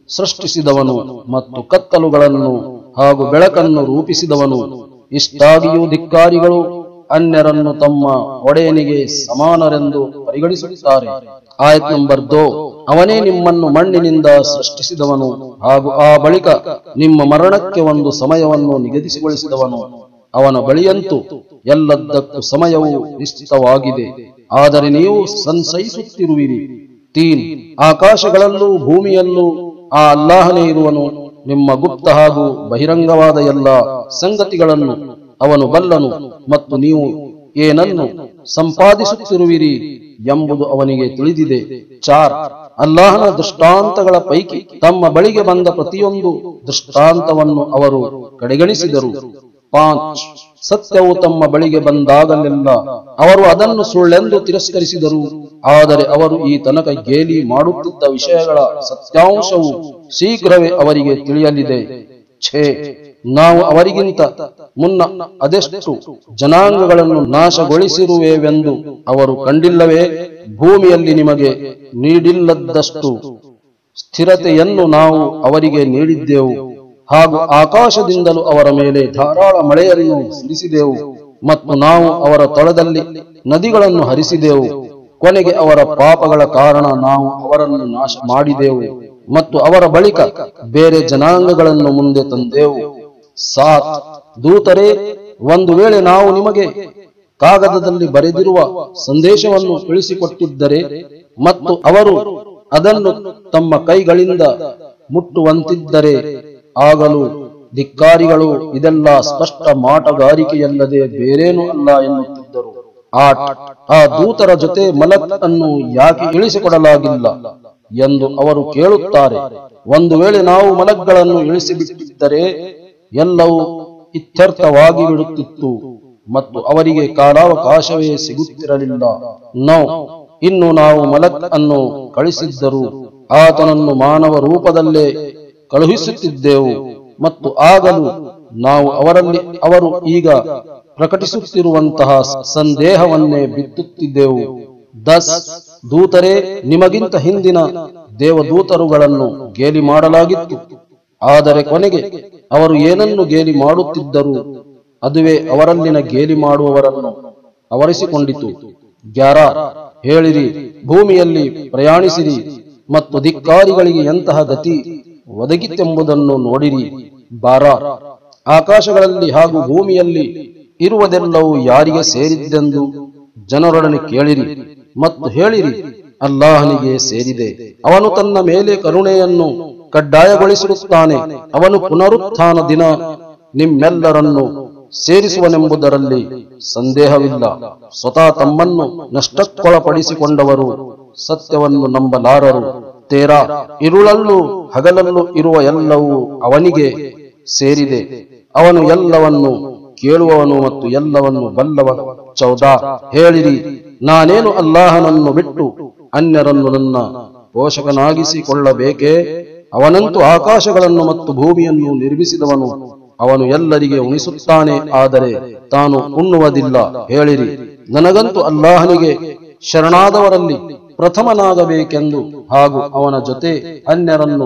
ಸೃಷ್ಟಿಸಿದವನು ಮತ್ತು ಕತ್ತಲುಗಳನ್ನು ಹಾಗೂ ಬೆಳಕನ್ನು ರೂಪಿಸಿದವನು ಇಷ್ಟಾಗಿಯೂ ಧಿಕ್ಕಾರಿಗಳು ಅನ್ಯರನ್ನು ತಮ್ಮ ಒಡೆಯನಿಗೆ ಸಮಾನರೆಂದು ಪರಿಗಣಿಸುತ್ತಾರೆ ಆಯತ್ ನಂಬರ್ ದೋ ಅವನೇ ನಿಮ್ಮನ್ನು ಮಣ್ಣಿನಿಂದ ಸೃಷ್ಟಿಸಿದವನು ಹಾಗೂ ಆ ಬಳಿಕ ನಿಮ್ಮ ಮರಣಕ್ಕೆ ಒಂದು ಸಮಯವನ್ನು ನಿಗದಿಸಿಗೊಳಿಸಿದವನು ಅವನ ಬಳಿಯಂತೂ ಎಲ್ಲದಕ್ಕೂ ಸಮಯವು ನಿಶ್ಚಿತವಾಗಿದೆ ಆದರೆ ನೀವು ಸಂಶಯಿಸುತ್ತಿರುವಿರಿ ತೀನ್ ಆಕಾಶಗಳಲ್ಲೂ ಭೂಮಿಯಲ್ಲೂ ಆ ಅಲ್ಲಾಹನೇ ಇರುವನು ನಿಮ್ಮ ಗುಪ್ತ ಹಾಗೂ ಬಹಿರಂಗವಾದ ಎಲ್ಲ ಸಂಗತಿಗಳನ್ನು ಅವನು ಬಲ್ಲನು ಮತ್ತು ನೀವು ಏನನ್ನು ಸಂಪಾದಿಸುತ್ತಿರುವಿರಿ ಎಂಬುದು ಅವನಿಗೆ ತಿಳಿದಿದೆ ಚಾರ್ ಅಲ್ಲಾಹನ ದೃಷ್ಟಾಂತಗಳ ಪೈಕಿ ತಮ್ಮ ಬಳಿಗೆ ಬಂದ ಪ್ರತಿಯೊಂದು ದೃಷ್ಟಾಂತವನ್ನು ಅವರು ಕಡೆಗಣಿಸಿದರು ಪಾಂಚ್ ಸತ್ಯವು ತಮ್ಮ ಬಳಿಗೆ ಬಂದಾಗಲೆಲ್ಲ ಅವರು ಅದನ್ನು ಸುಳ್ಳೆಂದು ತಿರಸ್ಕರಿಸಿದರು ಆದರೆ ಅವರು ಈ ತನಕ ಗೇಲಿ ಮಾಡುತ್ತಿದ್ದ ವಿಷಯಗಳ ಸತ್ಯಾಂಶವು ಶೀಘ್ರವೇ ಅವರಿಗೆ ತಿಳಿಯಲಿದೆ ಛೇ ನಾವು ಅವರಿಗಿಂತ ಮುನ್ನ ಅದೆಷ್ಟು ಜನಾಂಗಗಳನ್ನು ನಾಶಗೊಳಿಸಿರುವೆವೆಂದು ಅವರು ಕಂಡಿಲ್ಲವೇ ಭೂಮಿಯಲ್ಲಿ ನಿಮಗೆ ನೀಡಿಲ್ಲದಷ್ಟು ಸ್ಥಿರತೆಯನ್ನು ನಾವು ಅವರಿಗೆ ನೀಡಿದ್ದೆವು ಹಾಗೂ ಆಕಾಶದಿಂದಲೂ ಅವರ ಮೇಲೆ ಧಾರಾಳ ಮಳೆಯನ್ನು ಸುರಿಸಿದೆವು ಮತ್ತು ನಾವು ಅವರ ತೊಳದಲ್ಲಿ ನದಿಗಳನ್ನು ಹರಿಸಿದೆವು ಕೊನೆಗೆ ಅವರ ಪಾಪಗಳ ಕಾರಣ ನಾವು ಅವರನ್ನು ನಾಶ ಮಾಡಿದೆವು ಮತ್ತು ಅವರ ಬಳಿಕ ಬೇರೆ ಜನಾಂಗಗಳನ್ನು ಮುಂದೆ ತಂದೆವು ಸಾತ್ ದೂತರೇ ಒಂದು ವೇಳೆ ನಾವು ನಿಮಗೆ ಕಾಗದದಲ್ಲಿ ಬರೆದಿರುವ ಸಂದೇಶವನ್ನು ತಿಳಿಸಿಕೊಟ್ಟಿದ್ದರೆ ಮತ್ತು ಅವರು ಅದನ್ನು ತಮ್ಮ ಕೈಗಳಿಂದ ಮುಟ್ಟುವಂತಿದ್ದರೆ ಆಗಲು ಧಿಕ್ಕಾರಿಗಳು ಇದೆಲ್ಲ ಸ್ಪಷ್ಟ ಮಾಟಗಾರಿಕೆಯಲ್ಲದೆ ಬೇರೇನೂ ಅಲ್ಲ ಎನ್ನುತ್ತಿದ್ದರು ಆಟ್ ಆ ದೂತರ ಜೊತೆ ಮಲಕ್ ಅನ್ನು ಯಾಕೆ ಇಳಿಸಿಕೊಡಲಾಗಿಲ್ಲ ಎಂದು ಅವರು ಕೇಳುತ್ತಾರೆ ಒಂದು ವೇಳೆ ನಾವು ಮಲಕ್ಗಳನ್ನು ಇಳಿಸಿಬಿಟ್ಟಿದ್ದರೆ ಎಲ್ಲವೂ ಇತ್ಯರ್ಥವಾಗಿ ಬಿಡುತ್ತಿತ್ತು ಮತ್ತು ಅವರಿಗೆ ಕಾಲಾವಕಾಶವೇ ಸಿಗುತ್ತಿರಲಿಲ್ಲ ನೋ ಇನ್ನು ನಾವು ಮಲಕ್ ಅನ್ನು ಕಳಿಸಿದ್ದರು ಆತನನ್ನು ಮಾನವ ರೂಪದಲ್ಲೇ ಕಳುಹಿಸುತ್ತಿದ್ದೆವು ಮತ್ತು ಆಗಲೂ ನಾವು ಅವರಲ್ಲಿ ಅವರು ಈಗ ಪ್ರಕಟಿಸುತ್ತಿರುವಂತಹ ಸಂದೇಹವನ್ನೇ ಬಿತ್ತುತ್ತಿದ್ದೆವು ದಸ್ ದೂತರೇ ನಿಮಗಿಂತ ಹಿಂದಿನ ದೇವದೂತರುಗಳನ್ನು ಗೇಲಿ ಮಾಡಲಾಗಿತ್ತು ಆದರೆ ಕೊನೆಗೆ ಅವರು ಏನನ್ನು ಗೇಲಿ ಮಾಡುತ್ತಿದ್ದರು ಅದುವೇ ಅವರಲ್ಲಿನ ಗೇಲಿ ಮಾಡುವವರನ್ನು ಅವರಿಸಿಕೊಂಡಿತು ಗ್ಯಾರ ಹೇಳಿರಿ ಭೂಮಿಯಲ್ಲಿ ಪ್ರಯಾಣಿಸಿರಿ ಮತ್ತು ಧಿಕ್ಕಾರಿಗಳಿಗೆ ಎಂತಹ ಗತಿ ಒದಗಿತೆಂಬುದನ್ನು ನೋಡಿರಿ ಬಾರ ಆಕಾಶಗಳಲ್ಲಿ ಹಾಗೂ ಭೂಮಿಯಲ್ಲಿ ಇರುವುದೆಲ್ಲವೂ ಯಾರಿಗೆ ಸೇರಿದ್ದೆಂದು ಜನರೊಡನೆ ಕೇಳಿರಿ ಮತ್ತು ಹೇಳಿರಿ ಅಲ್ಲಾಹನಿಗೆ ಸೇರಿದೆ ಅವನು ತನ್ನ ಮೇಲೆ ಕರುಣೆಯನ್ನು ಕಡ್ಡಾಯಗೊಳಿಸಿರುತ್ತಾನೆ ಅವನು ಪುನರುತ್ಥಾನ ದಿನ ನಿಮ್ಮೆಲ್ಲರನ್ನು ಸೇರಿಸುವನೆಂಬುದರಲ್ಲಿ ಸಂದೇಹವಿಲ್ಲ ಸ್ವತಃ ತಮ್ಮನ್ನು ನಷ್ಟಕ್ಕೊಳಪಡಿಸಿಕೊಂಡವರು ಸತ್ಯವನ್ನು ನಂಬಲಾರರು ತೇರಾ ಇರುಳಲ್ಲೂ ಹಗಲಲ್ಲೂ ಇರುವ ಎಲ್ಲವೂ ಅವನಿಗೆ ಸೇರಿದೆ ಅವನು ಎಲ್ಲವನ್ನು ಕೇಳುವವನು ಮತ್ತು ಎಲ್ಲವನ್ನು ಬಲ್ಲವನು ಚೌದಾ ಹೇಳಿರಿ ನಾನೇನು ಅಲ್ಲಾಹನನ್ನು ಬಿಟ್ಟು ಅನ್ಯರನ್ನು ನನ್ನ ಪೋಷಕನಾಗಿಸಿಕೊಳ್ಳಬೇಕೇ ಅವನಂತೂ ಆಕಾಶಗಳನ್ನು ಮತ್ತು ಭೂಮಿಯನ್ನು ನಿರ್ಮಿಸಿದವನು ಅವನು ಎಲ್ಲರಿಗೆ ಉಣಿಸುತ್ತಾನೆ ಆದರೆ ತಾನು ಉಣ್ಣುವುದಿಲ್ಲ ಹೇಳಿರಿ ನನಗಂತೂ ಅಲ್ಲಾಹನಿಗೆ ಶರಣಾದವರಲ್ಲಿ ಪ್ರಥಮನಾಗಬೇಕೆಂದು ಹಾಗೂ ಅವನ ಜೊತೆ ಅನ್ಯರನ್ನು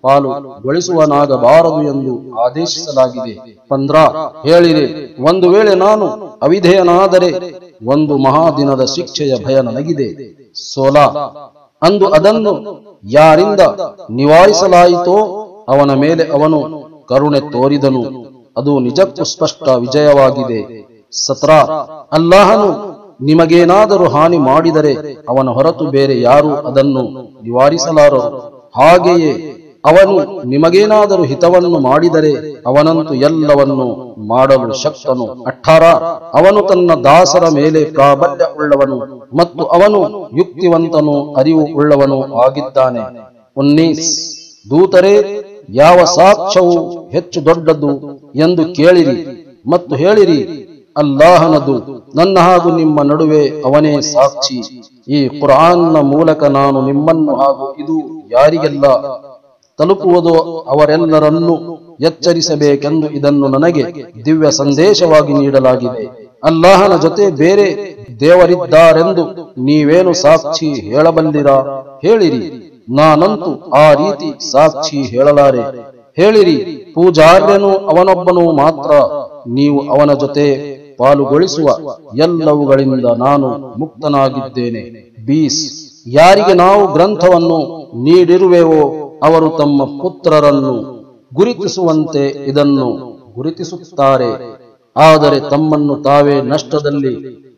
ಪಾಲುಗೊಳಿಸುವನಾಗಬಾರದು ಎಂದು ಆದೇಶಿಸಲಾಗಿದೆ ಪಂದ್ರ ಹೇಳಿರಿ ಒಂದು ವೇಳೆ ನಾನು ಅವಿಧೇಯನಾದರೆ ಒಂದು ಮಹಾದಿನದ ಶಿಕ್ಷೆಯ ಭಯ ನನಗಿದೆ ಸೋಲಾ ಅಂದು ಅದನ್ನು ಯಾರಿಂದ ನಿವಾರಿಸಲಾಯಿತೋ ಅವನ ಮೇಲೆ ಅವನು ಕರುಣೆ ತೋರಿದನು ಅದು ನಿಜಕ್ಕೂ ಸ್ಪಷ್ಟ ವಿಜಯವಾಗಿದೆ ಸತ್ರ ಅಲ್ಲಾಹನು ನಿಮಗೇನಾದರೂ ಹಾನಿ ಮಾಡಿದರೆ ಅವನ ಹೊರತು ಬೇರೆ ಯಾರು ಅದನ್ನು ನಿವಾರಿಸಲಾರರು ಹಾಗೆಯೇ ಅವನು ನಿಮಗೇನಾದರೂ ಹಿತವನ್ನು ಮಾಡಿದರೆ ಅವನಂತೂ ಎಲ್ಲವನ್ನು ಮಾಡಲು ಶಕ್ತನು ಅಠಾರ ಅವನು ತನ್ನ ದಾಸರ ಮೇಲೆ ಪ್ರಾಬಲ್ಯ ಉಳ್ಳವನು ಮತ್ತು ಅವನು ಯುಕ್ತಿವಂತನು ಅರಿವು ಉಳ್ಳವನು ಆಗಿದ್ದಾನೆ ಉನ್ನೀಸ್ ದೂತರೇ ಯಾವ ಸಾಕ್ಷ್ಯವು ಹೆಚ್ಚು ದೊಡ್ಡದು ಎಂದು ಕೇಳಿರಿ ಮತ್ತು ಹೇಳಿರಿ ಅಲ್ಲಾಹನದು ನನ್ನ ಹಾಗೂ ನಿಮ್ಮ ನಡುವೆ ಅವನೇ ಸಾಕ್ಷಿ ಈ ಕುರಾನ್ನ ಮೂಲಕ ನಾನು ನಿಮ್ಮನ್ನು ಹಾಗೂ ಇದು ಯಾರಿಗೆಲ್ಲ ತಲುಪುವುದು ಅವರೆಲ್ಲರನ್ನೂ ಎಚ್ಚರಿಸಬೇಕೆಂದು ಇದನ್ನು ನನಗೆ ದಿವ್ಯ ಸಂದೇಶವಾಗಿ ನೀಡಲಾಗಿದೆ ಅಲ್ಲಾಹನ ಜೊತೆ ಬೇರೆ ದೇವರಿದ್ದಾರೆಂದು ನೀವೇನು ಸಾಕ್ಷಿ ಹೇಳಬಲ್ಲಿರಾ ಹೇಳಿರಿ ನಾನಂತೂ ಆ ರೀತಿ ಸಾಕ್ಷಿ ಹೇಳಲಾರೆ ಹೇಳಿರಿ ಪೂಜಾರ್ಯನು ಅವನೊಬ್ಬನು ಮಾತ್ರ ನೀವು ಅವನ ಜೊತೆ ಪಾಲುಗೊಳಿಸುವ ಎಲ್ಲವುಗಳಿಂದ ನಾನು ಮುಕ್ತನಾಗಿದ್ದೇನೆ ಬೀಸ್ ಯಾರಿಗೆ ನಾವು ಗ್ರಂಥವನ್ನು ನೀಡಿರುವೆವೋ ಅವರು ತಮ್ಮ ಪುತ್ರರನ್ನು ಗುರುತಿಸುವಂತೆ ಇದನ್ನು ಗುರುತಿಸುತ್ತಾರೆ ಆದರೆ ತಮ್ಮನ್ನು ತಾವೇ ನಷ್ಟದಲ್ಲಿ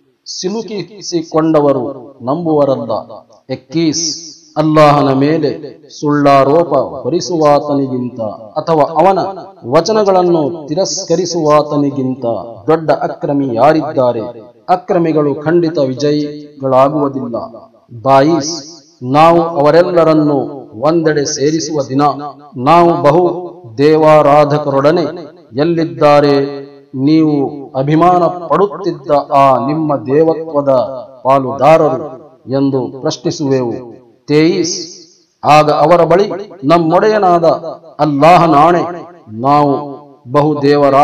ಸಿಲುಕಿಸಿಕೊಂಡವರು ನಂಬುವರಲ್ಲ ಎಕ್ಕೀಸ್ ಅಲ್ಲಾಹನ ಮೇಲೆ ಸುಳ್ಳಾರೋಪ ಹೊರಿಸುವಾತನಿಗಿಂತ ಅಥವಾ ಅವನ ವಚನಗಳನ್ನು ತಿರಸ್ಕರಿಸುವಾತನಿಗಿಂತ ದೊಡ್ಡ ಅಕ್ರಮಿ ಯಾರಿದ್ದಾರೆ ಅಕ್ರಮಿಗಳು ಖಂಡಿತ ವಿಜಯಿಗಳಾಗುವುದಿಲ್ಲ ಬಾಯಿಸ್ ನಾವು ಅವರೆಲ್ಲರನ್ನು ಒಂದೆಡೆ ಸೇರಿಸುವ ದಿನ ನಾವು ಬಹು ದೇವಾರಾಧಕರೊಡನೆ ಎಲ್ಲಿದ್ದಾರೆ ನೀವು ಅಭಿಮಾನ ಪಡುತ್ತಿದ್ದ ಆ ನಿಮ್ಮ ದೇವತ್ವದ ಪಾಲುದಾರರು ಎಂದು ಪ್ರಶ್ನಿಸುವೆವು ತೇಯಿಸ್ ಆಗ ಅವರ ಬಳಿ ನಮ್ಮೊಡೆಯನಾದ ಅಲ್ಲಾಹನಾಣೆ ನಾವು ಬಹು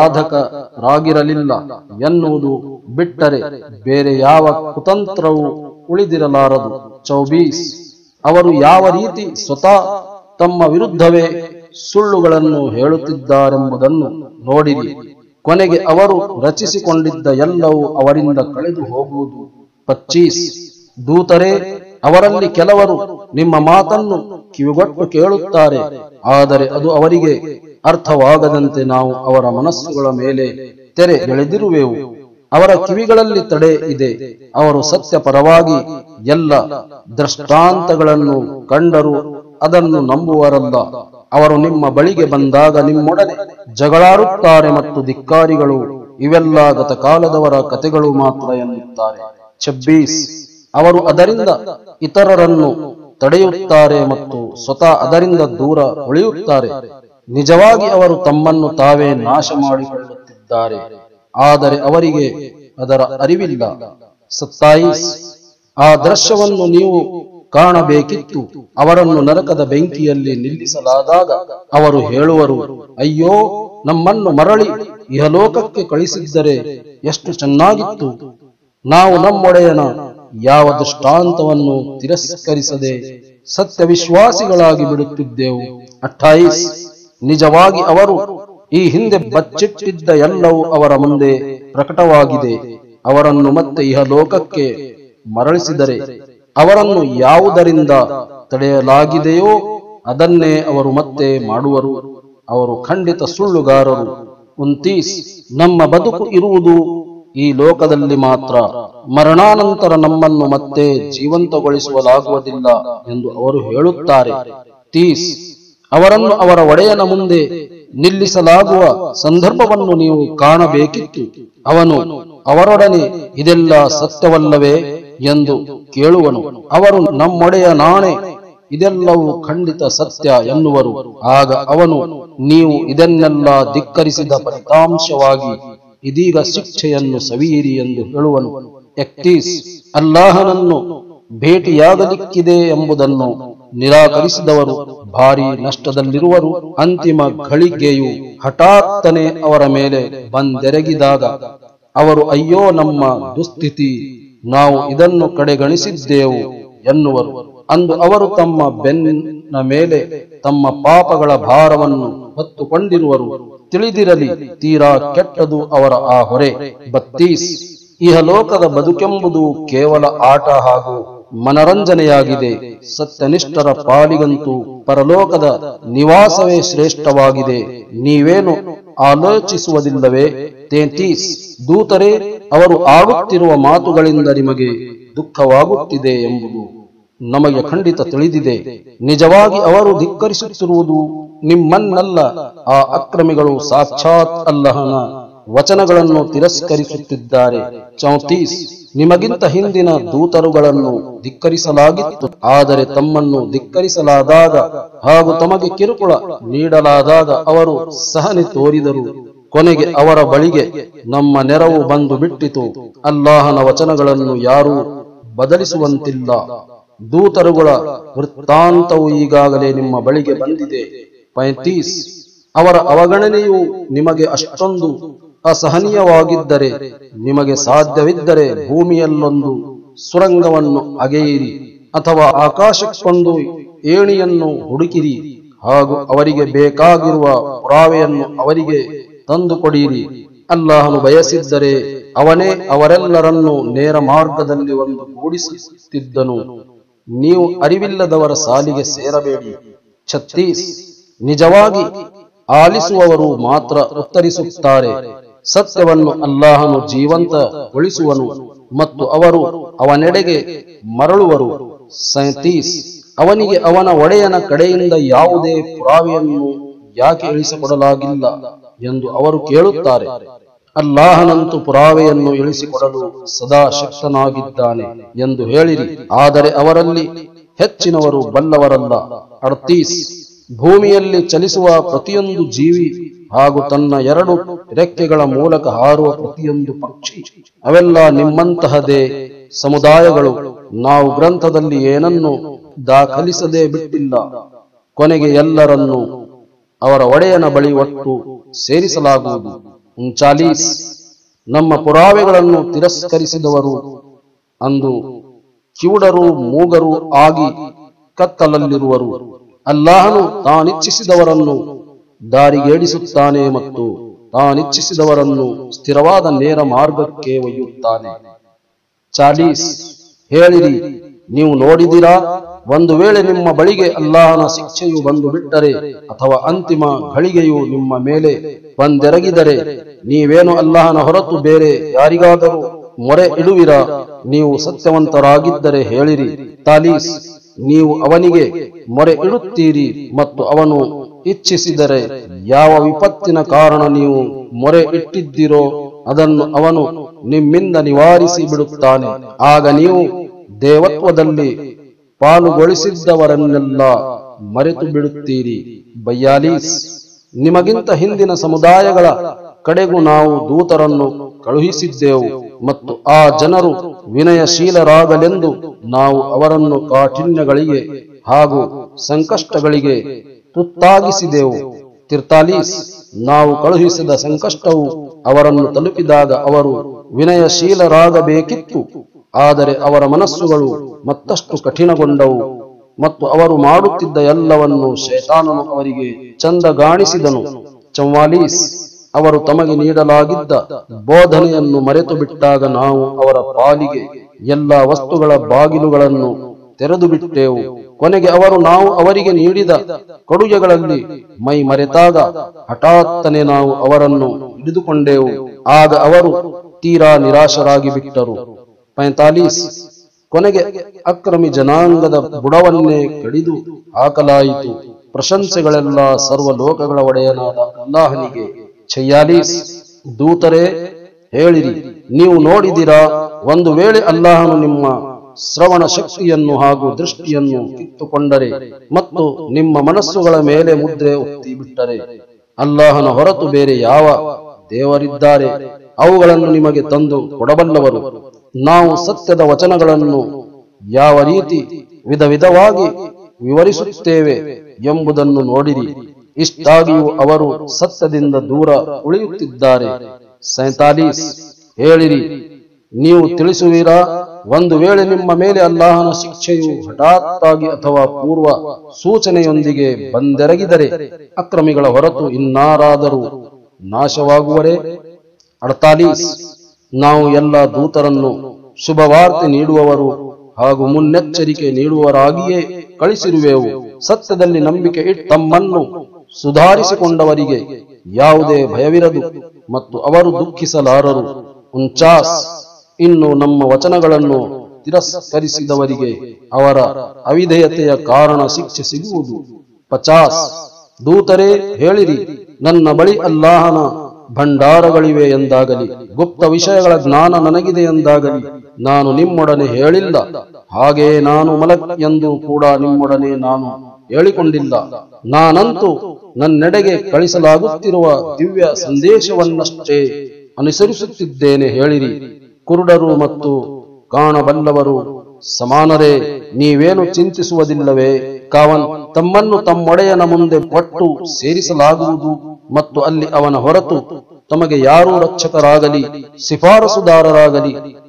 ದೇವರಾಧಕರಾಗಿರಲಿಲ್ಲ ಎನ್ನುವುದು ಬಿಟ್ಟರೆ ಬೇರೆ ಯಾವ ಕುತಂತ್ರವೂ ಉಳಿದಿರಲಾರದು ಚೌಬೀಸ್ ಅವರು ಯಾವ ರೀತಿ ಸ್ವತಃ ತಮ್ಮ ವಿರುದ್ಧವೇ ಸುಳ್ಳುಗಳನ್ನು ಹೇಳುತ್ತಿದ್ದಾರೆಂಬುದನ್ನು ನೋಡಿರಿ ಕೊನೆಗೆ ಅವರು ರಚಿಸಿಕೊಂಡಿದ್ದ ಎಲ್ಲವೂ ಅವರಿಂದ ಕಳೆದು ಹೋಗುವುದು ಪಚ್ಚೀಸ್ ದೂತರೇ ಅವರಲ್ಲಿ ಕೆಲವರು ನಿಮ್ಮ ಮಾತನ್ನು ಕಿವಿಗೊಟ್ಟು ಕೇಳುತ್ತಾರೆ ಆದರೆ ಅದು ಅವರಿಗೆ ಅರ್ಥವಾಗದಂತೆ ನಾವು ಅವರ ಮನಸ್ಸುಗಳ ಮೇಲೆ ತೆರೆ ಎಳೆದಿರುವೆವು ಅವರ ಕಿವಿಗಳಲ್ಲಿ ತಡೆ ಇದೆ ಅವರು ಸತ್ಯ ಪರವಾಗಿ ಎಲ್ಲ ದೃಷ್ಟಾಂತಗಳನ್ನು ಕಂಡರು ಅದನ್ನು ನಂಬುವರಲ್ಲ ಅವರು ನಿಮ್ಮ ಬಳಿಗೆ ಬಂದಾಗ ನಿಮ್ಮೊಡನೆ ಜಗಳಾಡುತ್ತಾರೆ ಮತ್ತು ಧಿಕ್ಕಾರಿಗಳು ಇವೆಲ್ಲ ಗತಕಾಲದವರ ಕತೆಗಳು ಮಾತ್ರ ಎನ್ನುತ್ತಾರೆ ಛಬ್ಬೀಸ್ ಅವರು ಅದರಿಂದ ಇತರರನ್ನು ತಡೆಯುತ್ತಾರೆ ಮತ್ತು ಸ್ವತಃ ಅದರಿಂದ ದೂರ ಉಳಿಯುತ್ತಾರೆ ನಿಜವಾಗಿ ಅವರು ತಮ್ಮನ್ನು ತಾವೇ ನಾಶ ಮಾಡಿಕೊಳ್ಳುತ್ತಿದ್ದಾರೆ ಆದರೆ ಅವರಿಗೆ ಅದರ ಅರಿವಿಲ್ಲ ಸತ್ತಾಯಿಸ್ ಆ ದೃಶ್ಯವನ್ನು ನೀವು ಕಾಣಬೇಕಿತ್ತು ಅವರನ್ನು ನರಕದ ಬೆಂಕಿಯಲ್ಲಿ ನಿಲ್ಲಿಸಲಾದಾಗ ಅವರು ಹೇಳುವರು ಅಯ್ಯೋ ನಮ್ಮನ್ನು ಮರಳಿ ಇಹಲೋಕಕ್ಕೆ ಕಳಿಸಿದ್ದರೆ ಎಷ್ಟು ಚೆನ್ನಾಗಿತ್ತು ನಾವು ನಮ್ಮೊಡೆಯನ ಯಾವ ದೃಷ್ಟಾಂತವನ್ನು ತಿರಸ್ಕರಿಸದೆ ಸತ್ಯ ವಿಶ್ವಾಸಿಗಳಾಗಿ ಬಿಡುತ್ತಿದ್ದೆವು ಅಟ್ಟಾಯಿಸ್ ನಿಜವಾಗಿ ಅವರು ಈ ಹಿಂದೆ ಬಚ್ಚಿಟ್ಟಿದ್ದ ಎಲ್ಲವೂ ಅವರ ಮುಂದೆ ಪ್ರಕಟವಾಗಿದೆ ಅವರನ್ನು ಮತ್ತೆ ಇಹಲೋಕಕ್ಕೆ ಮರಳಿಸಿದರೆ ಅವರನ್ನು ಯಾವುದರಿಂದ ತಡೆಯಲಾಗಿದೆಯೋ ಅದನ್ನೇ ಅವರು ಮತ್ತೆ ಮಾಡುವರು ಅವರು ಖಂಡಿತ ಸುಳ್ಳುಗಾರರು ಉಂತೀಸ್ ನಮ್ಮ ಬದುಕು ಇರುವುದು ಈ ಲೋಕದಲ್ಲಿ ಮಾತ್ರ ಮರಣಾನಂತರ ನಮ್ಮನ್ನು ಮತ್ತೆ ಜೀವಂತಗೊಳಿಸಲಾಗುವುದಿಲ್ಲ ಎಂದು ಅವರು ಹೇಳುತ್ತಾರೆ ತೀಸ್ ಅವರನ್ನು ಅವರ ಒಡೆಯನ ಮುಂದೆ ನಿಲ್ಲಿಸಲಾಗುವ ಸಂದರ್ಭವನ್ನು ನೀವು ಕಾಣಬೇಕಿತ್ತು ಅವನು ಅವರೊಡನೆ ಇದೆಲ್ಲ ಸತ್ಯವಲ್ಲವೇ ಎಂದು ಕೇಳುವನು ಅವರು ನಮ್ಮೊಡೆಯ ನಾಣೆ ಇದೆಲ್ಲವೂ ಖಂಡಿತ ಸತ್ಯ ಎನ್ನುವರು ಆಗ ಅವನು ನೀವು ಇದನ್ನೆಲ್ಲ ಧಿಕ್ಕರಿಸಿದ ಫಲಿತಾಂಶವಾಗಿ ಇದೀಗ ಶಿಕ್ಷೆಯನ್ನು ಸವಿಯಿರಿ ಎಂದು ಹೇಳುವನು ಎಕ್ಟೀಸ್ ಅಲ್ಲಾಹನನ್ನು ಭೇಟಿಯಾಗಲಿಕ್ಕಿದೆ ಎಂಬುದನ್ನು ನಿರಾಕರಿಸಿದವರು ಭಾರಿ ನಷ್ಟದಲ್ಲಿರುವರು ಅಂತಿಮ ಘಳಿಗೆಯು ಹಠಾತ್ತನೆ ಅವರ ಮೇಲೆ ಬಂದೆರಗಿದಾಗ ಅವರು ಅಯ್ಯೋ ನಮ್ಮ ದುಸ್ಥಿತಿ ನಾವು ಇದನ್ನು ಕಡೆಗಣಿಸಿದ್ದೆವು ಎನ್ನುವರು ಅಂದು ಅವರು ತಮ್ಮ ಬೆನ್ನ ಮೇಲೆ ತಮ್ಮ ಪಾಪಗಳ ಭಾರವನ್ನು ಹೊತ್ತುಕೊಂಡಿರುವರು ತಿಳಿದಿರಲಿ ತೀರಾ ಕೆಟ್ಟದು ಅವರ ಆ ಹೊರೆ ಬತ್ತೀಸ್ ಇಹಲೋಕದ ಬದುಕೆಂಬುದು ಕೇವಲ ಆಟ ಹಾಗೂ ಮನರಂಜನೆಯಾಗಿದೆ ಸತ್ಯನಿಷ್ಠರ ಪಾಲಿಗಂತೂ ಪರಲೋಕದ ನಿವಾಸವೇ ಶ್ರೇಷ್ಠವಾಗಿದೆ ನೀವೇನು ಆಲೋಚಿಸುವುದಿಲ್ಲವೇ ತೇತೀಸ್ ದೂತರೇ ಅವರು ಆಡುತ್ತಿರುವ ಮಾತುಗಳಿಂದ ನಿಮಗೆ ದುಃಖವಾಗುತ್ತಿದೆ ಎಂಬುದು ನಮಗೆ ಖಂಡಿತ ತಿಳಿದಿದೆ ನಿಜವಾಗಿ ಅವರು ಧಿಕ್ಕರಿಸುತ್ತಿರುವುದು ನಿಮ್ಮನ್ನಲ್ಲ ಆ ಅಕ್ರಮಿಗಳು ಸಾಕ್ಷಾತ್ ಅಲ್ಲಹನ ವಚನಗಳನ್ನು ತಿರಸ್ಕರಿಸುತ್ತಿದ್ದಾರೆ ಚೌತೀಸ್ ನಿಮಗಿಂತ ಹಿಂದಿನ ದೂತರುಗಳನ್ನು ಧಿಕ್ಕರಿಸಲಾಗಿತ್ತು ಆದರೆ ತಮ್ಮನ್ನು ಧಿಕ್ಕರಿಸಲಾದಾಗ ಹಾಗೂ ತಮಗೆ ಕಿರುಕುಳ ನೀಡಲಾದಾಗ ಅವರು ಸಹನೆ ತೋರಿದರು ಕೊನೆಗೆ ಅವರ ಬಳಿಗೆ ನಮ್ಮ ನೆರವು ಬಂದು ಬಿಟ್ಟಿತು ಅಲ್ಲಾಹನ ವಚನಗಳನ್ನು ಯಾರೂ ಬದಲಿಸುವಂತಿಲ್ಲ ದೂತರುಗಳ ವೃತ್ತಾಂತವು ಈಗಾಗಲೇ ನಿಮ್ಮ ಬಳಿಗೆ ಬಂದಿದೆ ಪೈತೀಸ್ ಅವರ ಅವಗಣನೆಯು ನಿಮಗೆ ಅಷ್ಟೊಂದು ಅಸಹನೀಯವಾಗಿದ್ದರೆ ನಿಮಗೆ ಸಾಧ್ಯವಿದ್ದರೆ ಭೂಮಿಯಲ್ಲೊಂದು ಸುರಂಗವನ್ನು ಅಗೆಯಿರಿ ಅಥವಾ ಆಕಾಶಕ್ಕೊಂದು ಏಣಿಯನ್ನು ಹುಡುಕಿರಿ ಹಾಗೂ ಅವರಿಗೆ ಬೇಕಾಗಿರುವ ಪುರಾವೆಯನ್ನು ಅವರಿಗೆ ತಂದು ಕೊಡಿರಿ ಅಲ್ಲಾಹನು ಬಯಸಿದ್ದರೆ ಅವನೇ ಅವರೆಲ್ಲರನ್ನು ನೇರ ಮಾರ್ಗದಲ್ಲಿ ಒಂದು ಗೂಡಿಸುತ್ತಿದ್ದನು ನೀವು ಅರಿವಿಲ್ಲದವರ ಸಾಲಿಗೆ ಸೇರಬೇಡಿ ಛತ್ತೀಸ್ ನಿಜವಾಗಿ ಆಲಿಸುವವರು ಮಾತ್ರ ಉತ್ತರಿಸುತ್ತಾರೆ ಸತ್ಯವನ್ನು ಅಲ್ಲಾಹನು ಜೀವಂತಗೊಳಿಸುವನು ಮತ್ತು ಅವರು ಅವನೆಡೆಗೆ ಮರಳುವರು ಸೈತೀಸ್ ಅವನಿಗೆ ಅವನ ಒಡೆಯನ ಕಡೆಯಿಂದ ಯಾವುದೇ ಪುರಾವೆಯನ್ನು ಯಾಕೆ ಇಳಿಸಿಕೊಡಲಾಗಿಲ್ಲ ಎಂದು ಅವರು ಕೇಳುತ್ತಾರೆ ಅಲ್ಲಾಹನಂತೂ ಪುರಾವೆಯನ್ನು ಇಳಿಸಿಕೊಡಲು ಸದಾ ಶಕ್ತನಾಗಿದ್ದಾನೆ ಎಂದು ಹೇಳಿರಿ ಆದರೆ ಅವರಲ್ಲಿ ಹೆಚ್ಚಿನವರು ಬಲ್ಲವರಲ್ಲ ಅರ್ತೀಸ್ ಭೂಮಿಯಲ್ಲಿ ಚಲಿಸುವ ಪ್ರತಿಯೊಂದು ಜೀವಿ ಹಾಗೂ ತನ್ನ ಎರಡು ರೆಕ್ಕೆಗಳ ಮೂಲಕ ಹಾರುವ ಪ್ರತಿಯೊಂದು ಪಕ್ಷಿ ಅವೆಲ್ಲ ನಿಮ್ಮಂತಹದೇ ಸಮುದಾಯಗಳು ನಾವು ಗ್ರಂಥದಲ್ಲಿ ಏನನ್ನು ದಾಖಲಿಸದೆ ಬಿಟ್ಟಿಲ್ಲ ಕೊನೆಗೆ ಎಲ್ಲರನ್ನು ಅವರ ಒಡೆಯನ ಬಳಿ ಒಟ್ಟು ಸೇರಿಸಲಾಗುವುದು ಉಂಚಾಲೀಸ್ ನಮ್ಮ ಪುರಾವೆಗಳನ್ನು ತಿರಸ್ಕರಿಸಿದವರು ಅಂದು ಕಿವುಡರು ಮೂಗರು ಆಗಿ ಕತ್ತಲಲ್ಲಿರುವರು ಅಲ್ಲಾಹನು ತಾನಿಚ್ಛಿಸಿದವರನ್ನು ದಾರಿಗೇಡಿಸುತ್ತಾನೆ ಮತ್ತು ತಾನಿಚ್ಛಿಸಿದವರನ್ನು ಸ್ಥಿರವಾದ ನೇರ ಮಾರ್ಗಕ್ಕೆ ಒಯ್ಯುತ್ತಾನೆ ಚಾಲೀಸ್ ಹೇಳಿರಿ ನೀವು ನೋಡಿದಿರಾ ಒಂದು ವೇಳೆ ನಿಮ್ಮ ಬಳಿಗೆ ಅಲ್ಲಾಹನ ಶಿಕ್ಷೆಯು ಬಂದು ಬಿಟ್ಟರೆ ಅಥವಾ ಅಂತಿಮ ಘಳಿಗೆಯು ನಿಮ್ಮ ಮೇಲೆ ಬಂದೆರಗಿದರೆ ನೀವೇನು ಅಲ್ಲಾಹನ ಹೊರತು ಬೇರೆ ಯಾರಿಗಾದರೂ ಮೊರೆ ಇಡುವಿರಾ ನೀವು ಸತ್ಯವಂತರಾಗಿದ್ದರೆ ಹೇಳಿರಿ ತಾಲೀಸ್ ನೀವು ಅವನಿಗೆ ಮೊರೆ ಇಡುತ್ತೀರಿ ಮತ್ತು ಅವನು ಇಚ್ಛಿಸಿದರೆ ಯಾವ ವಿಪತ್ತಿನ ಕಾರಣ ನೀವು ಮೊರೆ ಇಟ್ಟಿದ್ದೀರೋ ಅದನ್ನು ಅವನು ನಿಮ್ಮಿಂದ ನಿವಾರಿಸಿ ಬಿಡುತ್ತಾನೆ ಆಗ ನೀವು ದೇವತ್ವದಲ್ಲಿ ಪಾಲುಗೊಳಿಸಿದ್ದವರನ್ನೆಲ್ಲ ಮರೆತು ಬಿಡುತ್ತೀರಿ ಬಯ್ಯಾಲೀಸ್ ನಿಮಗಿಂತ ಹಿಂದಿನ ಸಮುದಾಯಗಳ ಕಡೆಗೂ ನಾವು ದೂತರನ್ನು ಕಳುಹಿಸಿದ್ದೆವು ಮತ್ತು ಆ ಜನರು ವಿನಯಶೀಲರಾಗಲೆಂದು ನಾವು ಅವರನ್ನು ಕಾಠಿಣ್ಯಗಳಿಗೆ ಹಾಗೂ ಸಂಕಷ್ಟಗಳಿಗೆ ತುತ್ತಾಗಿಸಿದೆವು ತಿರ್ತಾಲೀಸ್ ನಾವು ಕಳುಹಿಸಿದ ಸಂಕಷ್ಟವು ಅವರನ್ನು ತಲುಪಿದಾಗ ಅವರು ವಿನಯಶೀಲರಾಗಬೇಕಿತ್ತು ಆದರೆ ಅವರ ಮನಸ್ಸುಗಳು ಮತ್ತಷ್ಟು ಕಠಿಣಗೊಂಡವು ಮತ್ತು ಅವರು ಮಾಡುತ್ತಿದ್ದ ಎಲ್ಲವನ್ನು ಶೇತಾನನು ಅವರಿಗೆ ಚಂದಗಾಣಿಸಿದನು ಚೌವಾಲೀಸ್ ಅವರು ತಮಗೆ ನೀಡಲಾಗಿದ್ದ ಬೋಧನೆಯನ್ನು ಮರೆತು ಬಿಟ್ಟಾಗ ನಾವು ಅವರ ಪಾಲಿಗೆ ಎಲ್ಲ ವಸ್ತುಗಳ ಬಾಗಿಲುಗಳನ್ನು ತೆರೆದು ಬಿಟ್ಟೆವು ಕೊನೆಗೆ ಅವರು ನಾವು ಅವರಿಗೆ ನೀಡಿದ ಕೊಡುಗೆಗಳಲ್ಲಿ ಮೈ ಮರೆತಾಗ ಹಠಾತ್ತನೆ ನಾವು ಅವರನ್ನು ಹಿಡಿದುಕೊಂಡೆವು ಆಗ ಅವರು ತೀರಾ ನಿರಾಶರಾಗಿ ಬಿಟ್ಟರು ಪೈತಾಲೀಸ್ ಕೊನೆಗೆ ಅಕ್ರಮಿ ಜನಾಂಗದ ಬುಡವನ್ನೇ ಕಡಿದು ಹಾಕಲಾಯಿತು ಪ್ರಶಂಸೆಗಳೆಲ್ಲ ಸರ್ವ ಲೋಕಗಳ ಒಡೆಯನಾದ ಅಲ್ಲಾಹನಿಗೆ ಛಯ್ಯಾಲೀಸ್ ದೂತರೇ ಹೇಳಿರಿ ನೀವು ನೋಡಿದಿರಾ ಒಂದು ವೇಳೆ ಅಲ್ಲಾಹನು ನಿಮ್ಮ ಶ್ರವಣ ಶಕ್ತಿಯನ್ನು ಹಾಗೂ ದೃಷ್ಟಿಯನ್ನು ಕಿತ್ತುಕೊಂಡರೆ ಮತ್ತು ನಿಮ್ಮ ಮನಸ್ಸುಗಳ ಮೇಲೆ ಮುದ್ರೆ ಒತ್ತಿ ಬಿಟ್ಟರೆ ಅಲ್ಲಾಹನ ಹೊರತು ಬೇರೆ ಯಾವ ದೇವರಿದ್ದಾರೆ ಅವುಗಳನ್ನು ನಿಮಗೆ ತಂದು ಕೊಡಬಲ್ಲವರು ನಾವು ಸತ್ಯದ ವಚನಗಳನ್ನು ಯಾವ ರೀತಿ ವಿಧ ವಿಧವಾಗಿ ವಿವರಿಸುತ್ತೇವೆ ಎಂಬುದನ್ನು ನೋಡಿರಿ ಇಷ್ಟಾಗಿಯೂ ಅವರು ಸತ್ಯದಿಂದ ದೂರ ಉಳಿಯುತ್ತಿದ್ದಾರೆ ಸೈತಾಲೀಸ್ ಹೇಳಿರಿ ನೀವು ತಿಳಿಸುವಿರಾ ಒಂದು ವೇಳೆ ನಿಮ್ಮ ಮೇಲೆ ಅಲ್ಲಾಹನ ಶಿಕ್ಷೆಯು ಹಠಾತ್ತಾಗಿ ಅಥವಾ ಪೂರ್ವ ಸೂಚನೆಯೊಂದಿಗೆ ಬಂದೆರಗಿದರೆ ಅಕ್ರಮಿಗಳ ಹೊರತು ಇನ್ನಾರಾದರೂ ನಾಶವಾಗುವರೇ ಅಡ್ತಾಲೀಸ್ ನಾವು ಎಲ್ಲ ದೂತರನ್ನು ಶುಭವಾರ್ತೆ ನೀಡುವವರು ಹಾಗೂ ಮುನ್ನೆಚ್ಚರಿಕೆ ನೀಡುವರಾಗಿಯೇ ಕಳಿಸಿರುವೆವು ಸತ್ಯದಲ್ಲಿ ನಂಬಿಕೆ ಇಟ್ಟು ತಮ್ಮನ್ನು ಸುಧಾರಿಸಿಕೊಂಡವರಿಗೆ ಯಾವುದೇ ಭಯವಿರದು ಮತ್ತು ಅವರು ದುಃಖಿಸಲಾರರು ಉಂಚಾಸ್ ಇನ್ನು ನಮ್ಮ ವಚನಗಳನ್ನು ತಿರಸ್ಕರಿಸಿದವರಿಗೆ ಅವರ ಅವಿಧೇಯತೆಯ ಕಾರಣ ಶಿಕ್ಷೆ ಸಿಗುವುದು ಪಚಾಸ್ ದೂತರೇ ಹೇಳಿರಿ ನನ್ನ ಬಳಿ ಅಲ್ಲಾಹನ ಭಂಡಾರಗಳಿವೆ ಎಂದಾಗಲಿ ಗುಪ್ತ ವಿಷಯಗಳ ಜ್ಞಾನ ನನಗಿದೆ ಎಂದಾಗಲಿ ನಾನು ನಿಮ್ಮೊಡನೆ ಹೇಳಿಲ್ಲ ಹಾಗೆಯೇ ನಾನು ಮಲಕ್ ಎಂದು ಕೂಡ ನಿಮ್ಮೊಡನೆ ನಾನು ಹೇಳಿಕೊಂಡಿಲ್ಲ ನಾನಂತೂ ನನ್ನೆಡೆಗೆ ಕಳಿಸಲಾಗುತ್ತಿರುವ ದಿವ್ಯ ಸಂದೇಶವನ್ನಷ್ಟೇ ಅನುಸರಿಸುತ್ತಿದ್ದೇನೆ ಹೇಳಿರಿ ಕುರುಡರು ಮತ್ತು ಕಾಣಬಲ್ಲವರು ಸಮಾನರೇ ನೀವೇನು ಚಿಂತಿಸುವುದಿಲ್ಲವೇ ಕಾವನ್ ತಮ್ಮನ್ನು ತಮ್ಮೊಡೆಯನ ಮುಂದೆ ಒಟ್ಟು ಸೇರಿಸಲಾಗುವುದು ಮತ್ತು ಅಲ್ಲಿ ಅವನ ಹೊರತು ತಮಗೆ ಯಾರೂ ರಕ್ಷಕರಾಗಲಿ ಶಿಫಾರಸುದಾರರಾಗಲಿ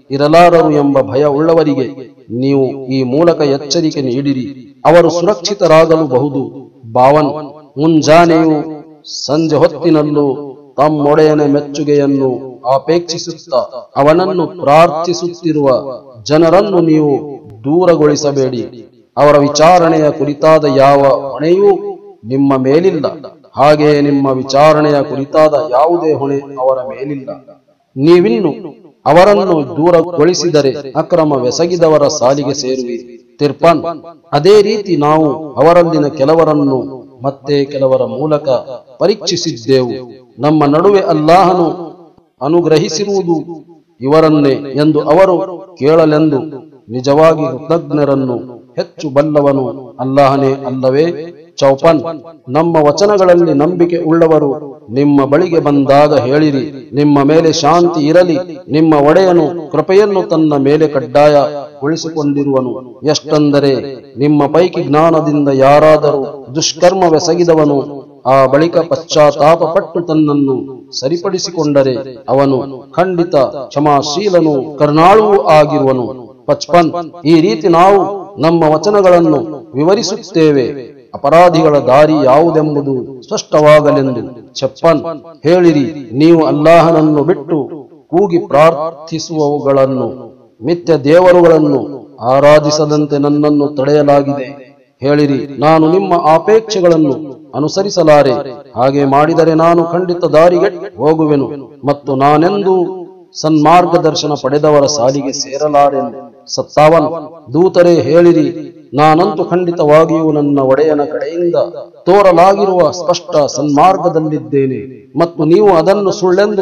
ಇರಲಾರರು ಎಂಬ ಭಯ ಉಳ್ಳವರಿಗೆ ನೀವು ಈ ಮೂಲಕ ಎಚ್ಚರಿಕೆ ನೀಡಿರಿ ಅವರು ಸುರಕ್ಷಿತರಾಗಲು ಬಹುದು ಬಾವನ್ ಮುಂಜಾನೆಯು ಸಂಜೆ ಹೊತ್ತಿನಲ್ಲೂ ತಮ್ಮೊಡೆಯನ ಮೆಚ್ಚುಗೆಯನ್ನು ಅಪೇಕ್ಷಿಸುತ್ತಾ ಅವನನ್ನು ಪ್ರಾರ್ಥಿಸುತ್ತಿರುವ ಜನರನ್ನು ನೀವು ದೂರಗೊಳಿಸಬೇಡಿ ಅವರ ವಿಚಾರಣೆಯ ಕುರಿತಾದ ಯಾವ ಹೊಣೆಯೂ ನಿಮ್ಮ ಮೇಲಿಲ್ಲ ಹಾಗೆಯೇ ನಿಮ್ಮ ವಿಚಾರಣೆಯ ಕುರಿತಾದ ಯಾವುದೇ ಹೊಣೆ ಅವರ ಮೇಲಿಲ್ಲ ನೀವಿನ್ನು ಅವರನ್ನು ದೂರಗೊಳಿಸಿದರೆ ಅಕ್ರಮವೆಸಗಿದವರ ಸಾಲಿಗೆ ಸೇರುವಿರಿ ತಿರ್ಪನ್ ಅದೇ ರೀತಿ ನಾವು ಅವರಲ್ಲಿನ ಕೆಲವರನ್ನು ಮತ್ತೆ ಕೆಲವರ ಮೂಲಕ ಪರೀಕ್ಷಿಸಿದ್ದೆವು ನಮ್ಮ ನಡುವೆ ಅಲ್ಲಾಹನು ಅನುಗ್ರಹಿಸಿರುವುದು ಇವರನ್ನೇ ಎಂದು ಅವರು ಕೇಳಲೆಂದು ನಿಜವಾಗಿ ಕೃತಜ್ಞರನ್ನು ಹೆಚ್ಚು ಬಲ್ಲವನು ಅಲ್ಲಾಹನೇ ಅಲ್ಲವೇ ಚೌಪನ್ ನಮ್ಮ ವಚನಗಳಲ್ಲಿ ನಂಬಿಕೆ ಉಳ್ಳವರು ನಿಮ್ಮ ಬಳಿಗೆ ಬಂದಾಗ ಹೇಳಿರಿ ನಿಮ್ಮ ಮೇಲೆ ಶಾಂತಿ ಇರಲಿ ನಿಮ್ಮ ಒಡೆಯನು ಕೃಪೆಯನ್ನು ತನ್ನ ಮೇಲೆ ಕಡ್ಡಾಯಗೊಳಿಸಿಕೊಂಡಿರುವನು ಎಷ್ಟೆಂದರೆ ನಿಮ್ಮ ಪೈಕಿ ಜ್ಞಾನದಿಂದ ಯಾರಾದರೂ ದುಷ್ಕರ್ಮವೆಸಗಿದವನು ಆ ಬಳಿಕ ಪಶ್ಚಾತ್ತಾಪ ಪಟ್ಟು ತನ್ನನ್ನು ಸರಿಪಡಿಸಿಕೊಂಡರೆ ಅವನು ಖಂಡಿತ ಕ್ಷಮಾಶೀಲನು ಕರ್ನಾಳುವೂ ಆಗಿರುವನು ಪಚ್ಪನ್ ಈ ರೀತಿ ನಾವು ನಮ್ಮ ವಚನಗಳನ್ನು ವಿವರಿಸುತ್ತೇವೆ ಅಪರಾಧಿಗಳ ದಾರಿ ಯಾವುದೆಂಬುದು ಸ್ಪಷ್ಟವಾಗಲೆಂದು ಚಪ್ಪನ್ ಹೇಳಿರಿ ನೀವು ಅಲ್ಲಾಹನನ್ನು ಬಿಟ್ಟು ಕೂಗಿ ಪ್ರಾರ್ಥಿಸುವವುಗಳನ್ನು ಮಿಥ್ಯ ದೇವರುಗಳನ್ನು ಆರಾಧಿಸದಂತೆ ನನ್ನನ್ನು ತಡೆಯಲಾಗಿದೆ ಹೇಳಿರಿ ನಾನು ನಿಮ್ಮ ಆಪೇಕ್ಷೆಗಳನ್ನು ಅನುಸರಿಸಲಾರೆ ಹಾಗೆ ಮಾಡಿದರೆ ನಾನು ಖಂಡಿತ ದಾರಿಗೆ ಹೋಗುವೆನು ಮತ್ತು ನಾನೆಂದೂ ಸನ್ಮಾರ್ಗದರ್ಶನ ಪಡೆದವರ ಸಾಲಿಗೆ ಸೇರಲಾರೆನು ಸತ್ತಾವನ್ ದೂತರೇ ಹೇಳಿರಿ ನಾನಂತೂ ಖಂಡಿತವಾಗಿಯೂ ನನ್ನ ಒಡೆಯನ ಕಡೆಯಿಂದ ತೋರಲಾಗಿರುವ ಸ್ಪಷ್ಟ ಸನ್ಮಾರ್ಗದಲ್ಲಿದ್ದೇನೆ ಮತ್ತು ನೀವು ಅದನ್ನು ಸುಳ್ಳೆಂದು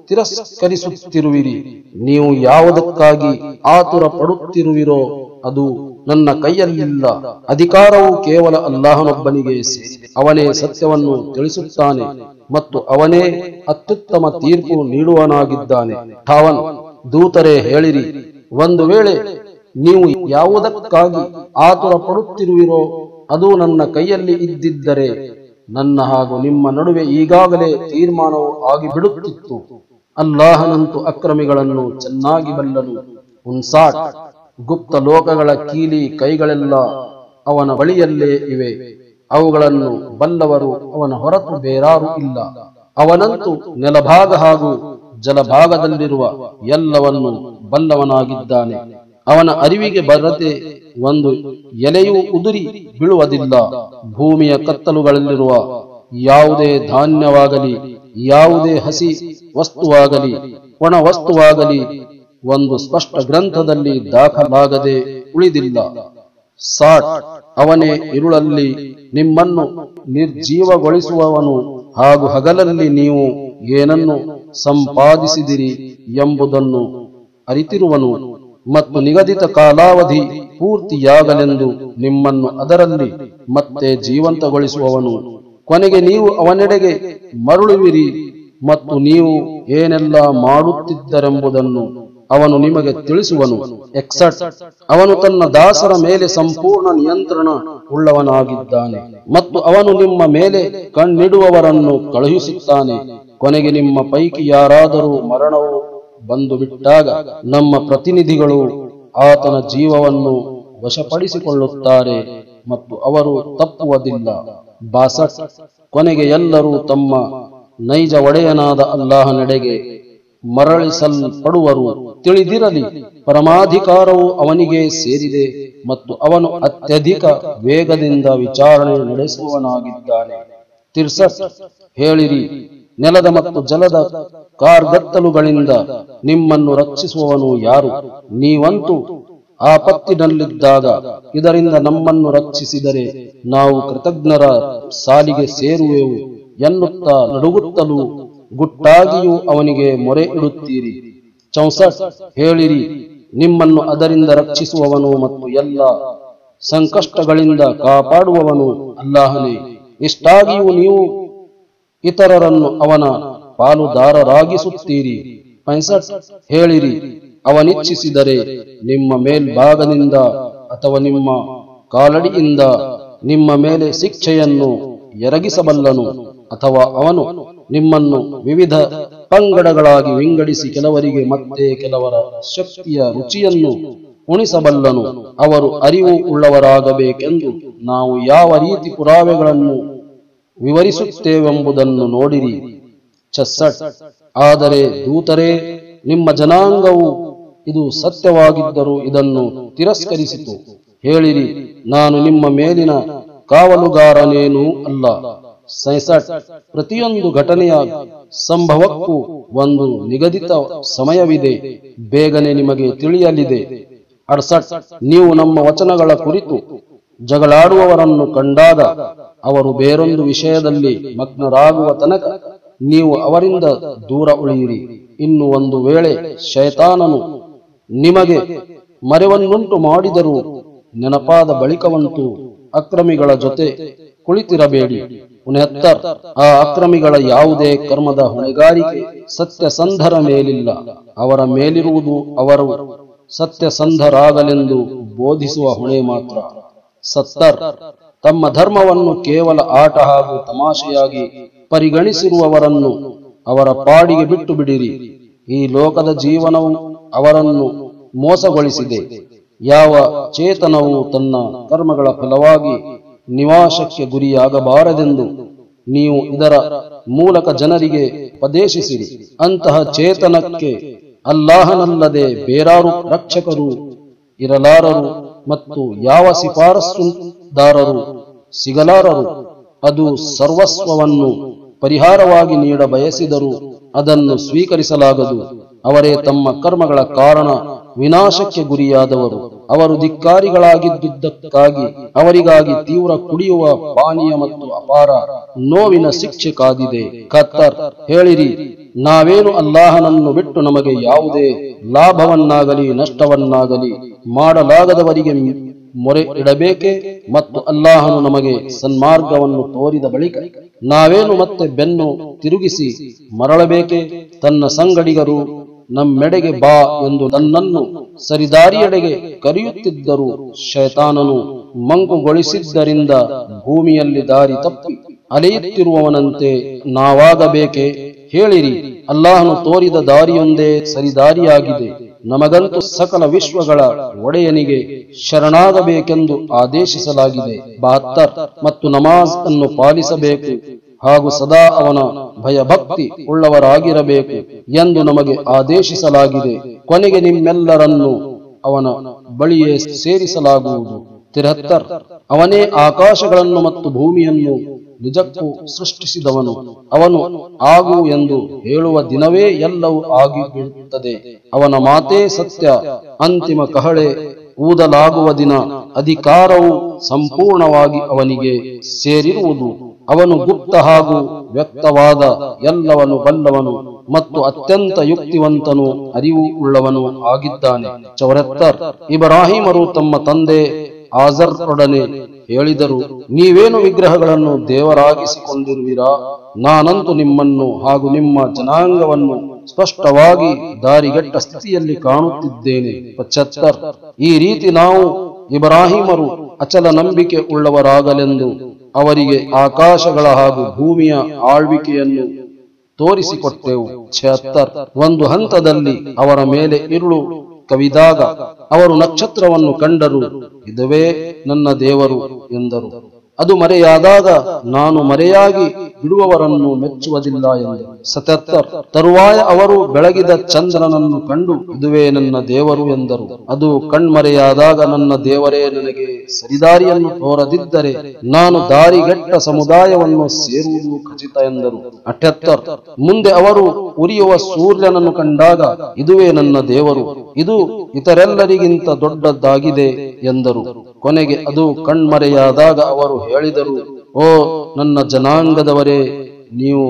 ತಿರಸ್ಕರಿಸುತ್ತಿರುವಿರಿ ನೀವು ಯಾವುದಕ್ಕಾಗಿ ಆತುರ ಪಡುತ್ತಿರುವಿರೋ ಅದು ನನ್ನ ಕೈಯಲ್ಲಿಲ್ಲ ಅಧಿಕಾರವು ಕೇವಲ ಅಲ್ಲಾಹನೊಬ್ಬನಿಗೆ ಸೇರಿದೆ ಅವನೇ ಸತ್ಯವನ್ನು ತಿಳಿಸುತ್ತಾನೆ ಮತ್ತು ಅವನೇ ಅತ್ಯುತ್ತಮ ತೀರ್ಪು ನೀಡುವನಾಗಿದ್ದಾನೆ ಠಾವನ್ ದೂತರೇ ಹೇಳಿರಿ ಒಂದು ವೇಳೆ ನೀವು ಯಾವುದಕ್ಕಾಗಿ ಆತುರ ಪಡುತ್ತಿರುವಿರೋ ಅದು ನನ್ನ ಕೈಯಲ್ಲಿ ಇದ್ದಿದ್ದರೆ ನನ್ನ ಹಾಗೂ ನಿಮ್ಮ ನಡುವೆ ಈಗಾಗಲೇ ತೀರ್ಮಾನವು ಆಗಿಬಿಡುತ್ತಿತ್ತು ಅಲ್ಲಾಹನಂತೂ ಅಕ್ರಮಿಗಳನ್ನು ಚೆನ್ನಾಗಿ ಬಲ್ಲನು ಉನ್ಸಾಟ್ ಗುಪ್ತ ಲೋಕಗಳ ಕೀಲಿ ಕೈಗಳೆಲ್ಲ ಅವನ ಬಳಿಯಲ್ಲೇ ಇವೆ ಅವುಗಳನ್ನು ಬಲ್ಲವರು ಅವನ ಹೊರತು ಬೇರಾರು ಇಲ್ಲ ಅವನಂತೂ ನೆಲಭಾಗ ಹಾಗೂ ಜಲಭಾಗದಲ್ಲಿರುವ ಎಲ್ಲವನ್ನು ಬಲ್ಲವನಾಗಿದ್ದಾನೆ ಅವನ ಅರಿವಿಗೆ ಬರದೆ ಒಂದು ಎಲೆಯೂ ಉದುರಿ ಬೀಳುವುದಿಲ್ಲ ಭೂಮಿಯ ಕತ್ತಲುಗಳಲ್ಲಿರುವ ಯಾವುದೇ ಧಾನ್ಯವಾಗಲಿ ಯಾವುದೇ ಹಸಿ ವಸ್ತುವಾಗಲಿ ಒಣ ವಸ್ತುವಾಗಲಿ ಒಂದು ಸ್ಪಷ್ಟ ಗ್ರಂಥದಲ್ಲಿ ದಾಖಲಾಗದೆ ಉಳಿದಿಲ್ಲ ಸಾಟ್ ಅವನೇ ಇರುಳಲ್ಲಿ ನಿಮ್ಮನ್ನು ನಿರ್ಜೀವಗೊಳಿಸುವವನು ಹಾಗೂ ಹಗಲಲ್ಲಿ ನೀವು ಏನನ್ನು ಸಂಪಾದಿಸಿದಿರಿ ಎಂಬುದನ್ನು ಅರಿತಿರುವನು ಮತ್ತು ನಿಗದಿತ ಕಾಲಾವಧಿ ಪೂರ್ತಿಯಾಗಲೆಂದು ನಿಮ್ಮನ್ನು ಅದರಲ್ಲಿ ಮತ್ತೆ ಜೀವಂತಗೊಳಿಸುವವನು ಕೊನೆಗೆ ನೀವು ಅವನೆಡೆಗೆ ಮರಳುವಿರಿ ಮತ್ತು ನೀವು ಏನೆಲ್ಲ ಮಾಡುತ್ತಿದ್ದರೆಂಬುದನ್ನು ಅವನು ನಿಮಗೆ ತಿಳಿಸುವನು ಎಕ್ಸಟ್ ಅವನು ತನ್ನ ದಾಸರ ಮೇಲೆ ಸಂಪೂರ್ಣ ನಿಯಂತ್ರಣ ಉಳ್ಳವನಾಗಿದ್ದಾನೆ ಮತ್ತು ಅವನು ನಿಮ್ಮ ಮೇಲೆ ಕಣ್ಣಿಡುವವರನ್ನು ಕಳುಹಿಸುತ್ತಾನೆ ಕೊನೆಗೆ ನಿಮ್ಮ ಪೈಕಿ ಯಾರಾದರೂ ಮರಣವು ಬಂದು ಬಿಟ್ಟಾಗ ನಮ್ಮ ಪ್ರತಿನಿಧಿಗಳು ಆತನ ಜೀವವನ್ನು ವಶಪಡಿಸಿಕೊಳ್ಳುತ್ತಾರೆ ಮತ್ತು ಅವರು ತಪ್ಪುವುದಿಲ್ಲ ಬಾಸಟ್ ಕೊನೆಗೆ ಎಲ್ಲರೂ ತಮ್ಮ ನೈಜ ಒಡೆಯನಾದ ಅಲ್ಲಾಹನೆಡೆಗೆ ಮರಳಿಸಲ್ಪಡುವರು ತಿಳಿದಿರಲಿ ಪರಮಾಧಿಕಾರವು ಅವನಿಗೆ ಸೇರಿದೆ ಮತ್ತು ಅವನು ಅತ್ಯಧಿಕ ವೇಗದಿಂದ ವಿಚಾರಣೆ ನಡೆಸುವವನಾಗಿದ್ದಾನೆ ತಿರ್ಸಟ್ ಹೇಳಿರಿ ನೆಲದ ಮತ್ತು ಜಲದ ಕಾರ್ಗತ್ತಲುಗಳಿಂದ ನಿಮ್ಮನ್ನು ರಕ್ಷಿಸುವವನು ಯಾರು ನೀವಂತೂ ಆಪತ್ತಿನಲ್ಲಿದ್ದಾಗ ಇದರಿಂದ ನಮ್ಮನ್ನು ರಕ್ಷಿಸಿದರೆ ನಾವು ಕೃತಜ್ಞರ ಸಾಲಿಗೆ ಸೇರುವೆವು ಎನ್ನುತ್ತಾ ನಡುಗುತ್ತಲೂ ಗುಟ್ಟಾಗಿಯೂ ಅವನಿಗೆ ಮೊರೆ ಇಡುತ್ತೀರಿ ಚೌಸಟ್ ಹೇಳಿರಿ ನಿಮ್ಮನ್ನು ಅದರಿಂದ ರಕ್ಷಿಸುವವನು ಮತ್ತು ಎಲ್ಲ ಸಂಕಷ್ಟಗಳಿಂದ ಕಾಪಾಡುವವನು ಅಲ್ಲಾಹನೇ ಇಷ್ಟಾಗಿಯೂ ನೀವು ಇತರರನ್ನು ಅವನ ಪಾಲುದಾರರಾಗಿಸುತ್ತೀರಿ ಪೈಸಟ್ ಹೇಳಿರಿ ಅವನಿಚ್ಛಿಸಿದರೆ ನಿಮ್ಮ ಮೇಲ್ಭಾಗದಿಂದ ಅಥವಾ ನಿಮ್ಮ ಕಾಲಡಿಯಿಂದ ನಿಮ್ಮ ಮೇಲೆ ಶಿಕ್ಷೆಯನ್ನು ಎರಗಿಸಬಲ್ಲನು ಅಥವಾ ಅವನು ನಿಮ್ಮನ್ನು ವಿವಿಧ ಪಂಗಡಗಳಾಗಿ ವಿಂಗಡಿಸಿ ಕೆಲವರಿಗೆ ಮತ್ತೆ ಕೆಲವರ ಶಕ್ತಿಯ ರುಚಿಯನ್ನು ಉಣಿಸಬಲ್ಲನು ಅವರು ಅರಿವು ಉಳ್ಳವರಾಗಬೇಕೆಂದು ನಾವು ಯಾವ ರೀತಿ ಪುರಾವೆಗಳನ್ನು ವಿವರಿಸುತ್ತೇವೆಂಬುದನ್ನು ನೋಡಿರಿ ಚಸ್ಸಟ್ ಆದರೆ ದೂತರೇ ನಿಮ್ಮ ಜನಾಂಗವು ಇದು ಸತ್ಯವಾಗಿದ್ದರೂ ಇದನ್ನು ತಿರಸ್ಕರಿಸಿತು ಹೇಳಿರಿ ನಾನು ನಿಮ್ಮ ಮೇಲಿನ ಕಾವಲುಗಾರನೇನೂ ಅಲ್ಲ ಸೈಸಟ್ ಪ್ರತಿಯೊಂದು ಘಟನೆಯ ಸಂಭವಕ್ಕೂ ಒಂದು ನಿಗದಿತ ಸಮಯವಿದೆ ಬೇಗನೆ ನಿಮಗೆ ತಿಳಿಯಲಿದೆ ಅಡ್ಸಟ್ ನೀವು ನಮ್ಮ ವಚನಗಳ ಕುರಿತು ಜಗಳಾಡುವವರನ್ನು ಕಂಡಾಗ ಅವರು ಬೇರೊಂದು ವಿಷಯದಲ್ಲಿ ಮಗ್ನರಾಗುವ ತನಕ ನೀವು ಅವರಿಂದ ದೂರ ಉಳಿಯಿರಿ ಇನ್ನು ಒಂದು ವೇಳೆ ಶೈತಾನನು ನಿಮಗೆ ಮರೆವನ್ನುಂಟು ಮಾಡಿದರೂ ನೆನಪಾದ ಬಳಿಕವಂತೂ ಅಕ್ರಮಿಗಳ ಜೊತೆ ಕುಳಿತಿರಬೇಡಿ ಉನೆತ್ತರ್ ಆ ಅಕ್ರಮಿಗಳ ಯಾವುದೇ ಕರ್ಮದ ಹೊಣೆಗಾರಿಕೆ ಸತ್ಯಸಂಧರ ಮೇಲಿಲ್ಲ ಅವರ ಮೇಲಿರುವುದು ಅವರು ಸತ್ಯಸಂಧರಾಗಲೆಂದು ಬೋಧಿಸುವ ಹೊಣೆ ಮಾತ್ರ ಸತ್ತರ್ ತಮ್ಮ ಧರ್ಮವನ್ನು ಕೇವಲ ಆಟ ಹಾಗೂ ತಮಾಷೆಯಾಗಿ ಪರಿಗಣಿಸಿರುವವರನ್ನು ಅವರ ಪಾಡಿಗೆ ಬಿಟ್ಟು ಬಿಡಿರಿ ಈ ಲೋಕದ ಜೀವನವು ಅವರನ್ನು ಮೋಸಗೊಳಿಸಿದೆ ಯಾವ ಚೇತನವು ತನ್ನ ಕರ್ಮಗಳ ಫಲವಾಗಿ ನಿವಾಸಕ್ಕೆ ಗುರಿಯಾಗಬಾರದೆಂದು ನೀವು ಇದರ ಮೂಲಕ ಜನರಿಗೆ ಉಪದೇಶಿಸಿರಿ ಅಂತಹ ಚೇತನಕ್ಕೆ ಅಲ್ಲಾಹನಲ್ಲದೆ ಬೇರಾರು ರಕ್ಷಕರು ಇರಲಾರರು ಮತ್ತು ಯಾವ ಶಿಫಾರಸ್ಸುದಾರರು ಸಿಗಲಾರರು ಅದು ಸರ್ವಸ್ವವನ್ನು ಪರಿಹಾರವಾಗಿ ನೀಡ ಬಯಸಿದರೂ ಅದನ್ನು ಸ್ವೀಕರಿಸಲಾಗದು ಅವರೇ ತಮ್ಮ ಕರ್ಮಗಳ ಕಾರಣ ವಿನಾಶಕ್ಕೆ ಗುರಿಯಾದವರು ಅವರು ಧಿಕ್ಕಾರಿಗಳಾಗಿದ್ದುದಕ್ಕಾಗಿ ಅವರಿಗಾಗಿ ತೀವ್ರ ಕುಡಿಯುವ ಪಾನೀಯ ಮತ್ತು ಅಪಾರ ನೋವಿನ ಶಿಕ್ಷೆ ಕಾದಿದೆ ಕತ್ತರ್ ಹೇಳಿರಿ ನಾವೇನು ಅಲ್ಲಾಹನನ್ನು ಬಿಟ್ಟು ನಮಗೆ ಯಾವುದೇ ಲಾಭವನ್ನಾಗಲಿ ನಷ್ಟವನ್ನಾಗಲಿ ಮಾಡಲಾಗದವರಿಗೆ ಮೊರೆ ಇಡಬೇಕೆ ಮತ್ತು ಅಲ್ಲಾಹನು ನಮಗೆ ಸನ್ಮಾರ್ಗವನ್ನು ತೋರಿದ ಬಳಿಕ ನಾವೇನು ಮತ್ತೆ ಬೆನ್ನು ತಿರುಗಿಸಿ ಮರಳಬೇಕೆ ತನ್ನ ಸಂಗಡಿಗರು ನಮ್ಮೆಡೆಗೆ ಬಾ ಎಂದು ನನ್ನನ್ನು ಸರಿದಾರಿಯೆಡೆಗೆ ಕರೆಯುತ್ತಿದ್ದರು ಶೈತಾನನು ಮಂಕುಗೊಳಿಸಿದ್ದರಿಂದ ಭೂಮಿಯಲ್ಲಿ ದಾರಿ ತಪ್ಪಿ ಅಲೆಯುತ್ತಿರುವವನಂತೆ ನಾವಾಗಬೇಕೆ ಹೇಳಿರಿ ಅಲ್ಲಾಹನು ತೋರಿದ ದಾರಿಯೊಂದೇ ಸರಿದಾರಿಯಾಗಿದೆ ನಮಗಂತೂ ಸಕಲ ವಿಶ್ವಗಳ ಒಡೆಯನಿಗೆ ಶರಣಾಗಬೇಕೆಂದು ಆದೇಶಿಸಲಾಗಿದೆ ಬಹತ್ತರ್ ಮತ್ತು ನಮಾಜ್ ಅನ್ನು ಪಾಲಿಸಬೇಕು ಹಾಗೂ ಸದಾ ಅವನ ಭಯಭಕ್ತಿ ಉಳ್ಳವರಾಗಿರಬೇಕು ಎಂದು ನಮಗೆ ಆದೇಶಿಸಲಾಗಿದೆ ಕೊನೆಗೆ ನಿಮ್ಮೆಲ್ಲರನ್ನು ಅವನ ಬಳಿಯೇ ಸೇರಿಸಲಾಗುವುದು ತಿರಹತ್ತರ್ ಅವನೇ ಆಕಾಶಗಳನ್ನು ಮತ್ತು ಭೂಮಿಯನ್ನು ನಿಜಕ್ಕೂ ಸೃಷ್ಟಿಸಿದವನು ಅವನು ಆಗು ಎಂದು ಹೇಳುವ ದಿನವೇ ಎಲ್ಲವೂ ಆಗಿ ಬೀಳುತ್ತದೆ ಅವನ ಮಾತೇ ಸತ್ಯ ಅಂತಿಮ ಕಹಳೆ ಊದಲಾಗುವ ದಿನ ಅಧಿಕಾರವು ಸಂಪೂರ್ಣವಾಗಿ ಅವನಿಗೆ ಸೇರಿರುವುದು ಅವನು ಗುಪ್ತ ಹಾಗೂ ವ್ಯಕ್ತವಾದ ಎಲ್ಲವನು ಬಲ್ಲವನು ಮತ್ತು ಅತ್ಯಂತ ಯುಕ್ತಿವಂತನು ಅರಿವು ಉಳ್ಳವನು ಆಗಿದ್ದಾನೆ ಚೌರತ್ತರ್ ಇಬ್ರಾಹಿಮರು ತಮ್ಮ ತಂದೆ ಆಜರ್ರೊಡನೆ ಹೇಳಿದರು ನೀವೇನು ವಿಗ್ರಹಗಳನ್ನು ದೇವರಾಗಿಸಿಕೊಂಡಿರುವಿರಾ ನಾನಂತೂ ನಿಮ್ಮನ್ನು ಹಾಗೂ ನಿಮ್ಮ ಜನಾಂಗವನ್ನು ಸ್ಪಷ್ಟವಾಗಿ ದಾರಿಗೆಟ್ಟ ಸ್ಥಿತಿಯಲ್ಲಿ ಕಾಣುತ್ತಿದ್ದೇನೆ ಪಚ್ಚತ್ತರ್ ಈ ರೀತಿ ನಾವು ಇಬ್ರಾಹಿಮರು ಅಚಲ ನಂಬಿಕೆ ಉಳ್ಳವರಾಗಲೆಂದು ಅವರಿಗೆ ಆಕಾಶಗಳ ಹಾಗೂ ಭೂಮಿಯ ಆಳ್ವಿಕೆಯನ್ನು ತೋರಿಸಿಕೊಟ್ಟೆವು ಛತ್ತರ್ ಒಂದು ಹಂತದಲ್ಲಿ ಅವರ ಮೇಲೆ ಇರುಳು ಕವಿದಾಗ ಅವರು ನಕ್ಷತ್ರವನ್ನು ಕಂಡರು ಇದುವೇ ನನ್ನ ದೇವರು ಎಂದರು ಅದು ಮರೆಯಾದಾಗ ನಾನು ಮರೆಯಾಗಿ ಬಿಡುವವರನ್ನು ಮೆಚ್ಚುವುದಿಲ್ಲ ಎಂದು ಸತತ್ತರ್ ತರುವಾಯ ಅವರು ಬೆಳಗಿದ ಚಂದ್ರನನ್ನು ಕಂಡು ಇದುವೇ ನನ್ನ ದೇವರು ಎಂದರು ಅದು ಕಣ್ಮರೆಯಾದಾಗ ನನ್ನ ದೇವರೇ ನನಗೆ ಸರಿದಾರಿಯನ್ನು ತೋರದಿದ್ದರೆ ನಾನು ದಾರಿಗೆಟ್ಟ ಸಮುದಾಯವನ್ನು ಸೇರುವುದು ಖಚಿತ ಎಂದರು ಅಠ್ಯತ್ತರ್ ಮುಂದೆ ಅವರು ಉರಿಯುವ ಸೂರ್ಯನನ್ನು ಕಂಡಾಗ ಇದುವೇ ನನ್ನ ದೇವರು ಇದು ಇತರೆಲ್ಲರಿಗಿಂತ ದೊಡ್ಡದಾಗಿದೆ ಎಂದರು ಕೊನೆಗೆ ಅದು ಕಣ್ಮರೆಯಾದಾಗ ಅವರು ಹೇಳಿದರು ಓ ನನ್ನ ಜನಾಂಗದವರೇ ನೀವು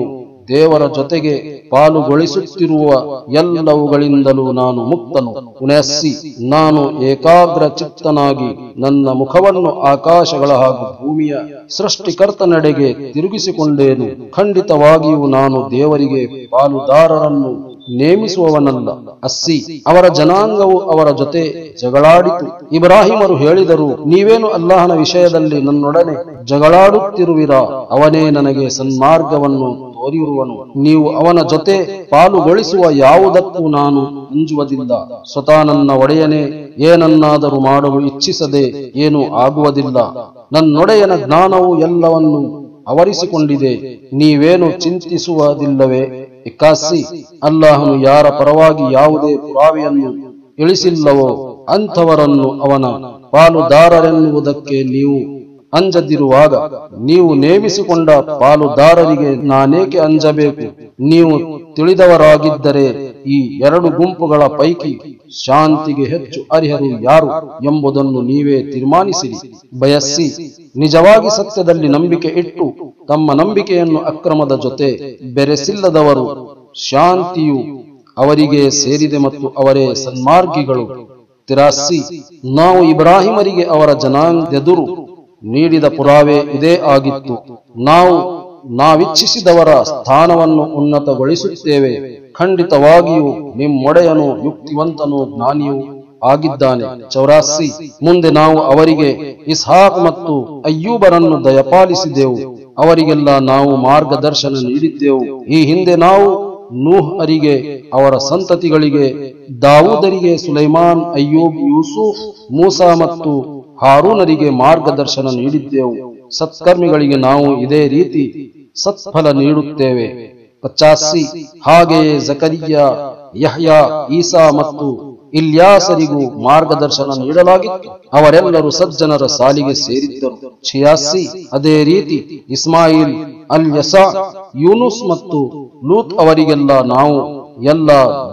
ದೇವರ ಜೊತೆಗೆ ಪಾಲುಗೊಳಿಸುತ್ತಿರುವ ಎಲ್ಲವುಗಳಿಂದಲೂ ನಾನು ಮುಕ್ತನು ಉನೆಸ್ಸಿ ನಾನು ಏಕಾಗ್ರ ಚಿತ್ತನಾಗಿ ನನ್ನ ಮುಖವನ್ನು ಆಕಾಶಗಳ ಹಾಗೂ ಭೂಮಿಯ ಸೃಷ್ಟಿಕರ್ತನೆಡೆಗೆ ತಿರುಗಿಸಿಕೊಂಡೇನು ಖಂಡಿತವಾಗಿಯೂ ನಾನು ದೇವರಿಗೆ ಪಾಲುದಾರರನ್ನು ನೇಮಿಸುವವನಲ್ಲ ಅಸ್ಸಿ ಅವರ ಜನಾಂಗವು ಅವರ ಜೊತೆ ಜಗಳಾಡಿತು ಇಬ್ರಾಹಿಮರು ಹೇಳಿದರು ನೀವೇನು ಅಲ್ಲಾಹನ ವಿಷಯದಲ್ಲಿ ನನ್ನೊಡನೆ ಜಗಳಾಡುತ್ತಿರುವಿರಾ ಅವನೇ ನನಗೆ ಸನ್ಮಾರ್ಗವನ್ನು ತೋರಿರುವನು ನೀವು ಅವನ ಜೊತೆ ಪಾಲುಗೊಳಿಸುವ ಯಾವುದಕ್ಕೂ ನಾನು ಅಂಜುವುದಿಲ್ಲ ಸ್ವತಃ ನನ್ನ ಒಡೆಯನೇ ಏನನ್ನಾದರೂ ಮಾಡಲು ಇಚ್ಛಿಸದೆ ಏನೂ ಆಗುವುದಿಲ್ಲ ನನ್ನೊಡೆಯನ ಜ್ಞಾನವು ಎಲ್ಲವನ್ನು ಆವರಿಸಿಕೊಂಡಿದೆ ನೀವೇನು ಚಿಂತಿಸುವುದಿಲ್ಲವೇ ಇಕ್ಕಾಸಿ ಅಲ್ಲಾಹನು ಯಾರ ಪರವಾಗಿ ಯಾವುದೇ ಪುರಾವೆಯನ್ನು ಇಳಿಸಿಲ್ಲವೋ ಅಂಥವರನ್ನು ಅವನ ಪಾಲುದಾರರೆನ್ನುವುದಕ್ಕೆ ನೀವು ಅಂಜದಿರುವಾಗ ನೀವು ನೇಮಿಸಿಕೊಂಡ ಪಾಲುದಾರರಿಗೆ ನಾನೇಕೆ ಅಂಜಬೇಕು ನೀವು ತಿಳಿದವರಾಗಿದ್ದರೆ ಈ ಎರಡು ಗುಂಪುಗಳ ಪೈಕಿ ಶಾಂತಿಗೆ ಹೆಚ್ಚು ಅರ್ಹರು ಯಾರು ಎಂಬುದನ್ನು ನೀವೇ ತೀರ್ಮಾನಿಸಿರಿ ಬಯಸ್ಸಿ ನಿಜವಾಗಿ ಸತ್ಯದಲ್ಲಿ ನಂಬಿಕೆ ಇಟ್ಟು ತಮ್ಮ ನಂಬಿಕೆಯನ್ನು ಅಕ್ರಮದ ಜೊತೆ ಬೆರೆಸಿಲ್ಲದವರು ಶಾಂತಿಯು ಅವರಿಗೆ ಸೇರಿದೆ ಮತ್ತು ಅವರೇ ಸನ್ಮಾರ್ಗಿಗಳು ತಿರಾಸಿ ನಾವು ಇಬ್ರಾಹಿಮರಿಗೆ ಅವರ ಜನಾಂಗದೆದುರು ನೀಡಿದ ಪುರಾವೆ ಇದೇ ಆಗಿತ್ತು ನಾವು ನಾವಿಚ್ಛಿಸಿದವರ ಸ್ಥಾನವನ್ನು ಉನ್ನತಗೊಳಿಸುತ್ತೇವೆ ಖಂಡಿತವಾಗಿಯೂ ನಿಮ್ಮೊಡೆಯನು ಯುಕ್ತಿವಂತನು ಜ್ಞಾನಿಯೂ ಆಗಿದ್ದಾನೆ ಚೌರಾಸಿ ಮುಂದೆ ನಾವು ಅವರಿಗೆ ಇಸ್ಹಾಕ್ ಮತ್ತು ಅಯ್ಯೂಬರನ್ನು ದಯಪಾಲಿಸಿದೆವು ಅವರಿಗೆಲ್ಲ ನಾವು ಮಾರ್ಗದರ್ಶನ ನೀಡಿದ್ದೆವು ಈ ಹಿಂದೆ ನಾವು ನೂಹ್ ಅರಿಗೆ ಅವರ ಸಂತತಿಗಳಿಗೆ ದಾವೂದರಿಗೆ ಸುಲೈಮಾನ್ ಅಯ್ಯೂಬ್ ಯೂಸುಫ್ ಮೂಸಾ ಮತ್ತು ಹಾರೂನರಿಗೆ ಮಾರ್ಗದರ್ಶನ ನೀಡಿದ್ದೆವು ಸತ್ಕರ್ಮಿಗಳಿಗೆ ನಾವು ಇದೇ ರೀತಿ ಸತ್ಫಲ ನೀಡುತ್ತೇವೆ ಪಚಾಸಿ ಹಾಗೆಯೇ ಜಕರಿಯ ಯಹ್ಯ ಈಸಾ ಮತ್ತು ಇಲ್ಯಾಸರಿಗೂ ಮಾರ್ಗದರ್ಶನ ನೀಡಲಾಗಿತ್ತು ಅವರೆಲ್ಲರೂ ಸಜ್ಜನರ ಸಾಲಿಗೆ ಸೇರಿದ್ದರು छियासी ಅದೇ ರೀತಿ ಇಸ್ಮಾಯಿಲ್ ಅಲ್ ಯಸಾ ಯೂನುಸ್ ಮತ್ತು ಲೂತ್ ಅವರಿಗೆಲ್ಲ ನಾವು ಎಲ್ಲ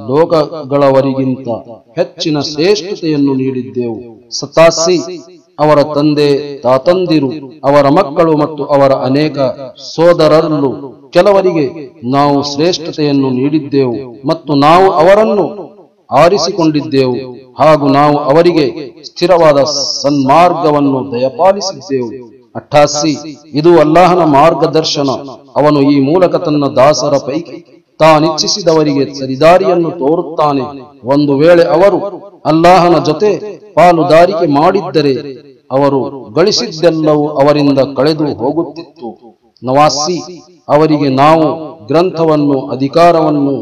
ಲೋಕಗಳವರಿಗಿಂತ ಹೆಚ್ಚಿನ ಶ್ರೇಷ್ಠತೆಯನ್ನು ನೀಡಿದ್ದೆವು ಸತಾಸಿ ಅವರ ತಂದೆ ತಾತಂದಿರು ಅವರ ಮಕ್ಕಳು ಮತ್ತು ಅವರ ಅನೇಕ ಸೋದರರಲ್ಲೂ ಕೆಲವರಿಗೆ ನಾವು ಶ್ರೇಷ್ಠತೆಯನ್ನು ನೀಡಿದ್ದೆವು ಮತ್ತು ನಾವು ಅವರನ್ನು ಆರಿಸಿಕೊಂಡಿದ್ದೆವು ಹಾಗೂ ನಾವು ಅವರಿಗೆ ಸ್ಥಿರವಾದ ಸನ್ಮಾರ್ಗವನ್ನು ದಯಪಾಲಿಸಿದ್ದೆವು ಅಟ್ಟಾಸಿ ಇದು ಅಲ್ಲಾಹನ ಮಾರ್ಗದರ್ಶನ ಅವನು ಈ ಮೂಲಕ ತನ್ನ ದಾಸರ ಪೈಕಿ ತಾನಿಚ್ಛಿಸಿದವರಿಗೆ ಸರಿದಾರಿಯನ್ನು ತೋರುತ್ತಾನೆ ಒಂದು ವೇಳೆ ಅವರು ಅಲ್ಲಾಹನ ಜೊತೆ ಪಾಲುದಾರಿಕೆ ಮಾಡಿದ್ದರೆ ಅವರು ಗಳಿಸಿದ್ದೆಲ್ಲವೂ ಅವರಿಂದ ಕಳೆದು ಹೋಗುತ್ತಿತ್ತು ನವಾಸಿ ಅವರಿಗೆ ನಾವು ಗ್ರಂಥವನ್ನು ಅಧಿಕಾರವನ್ನು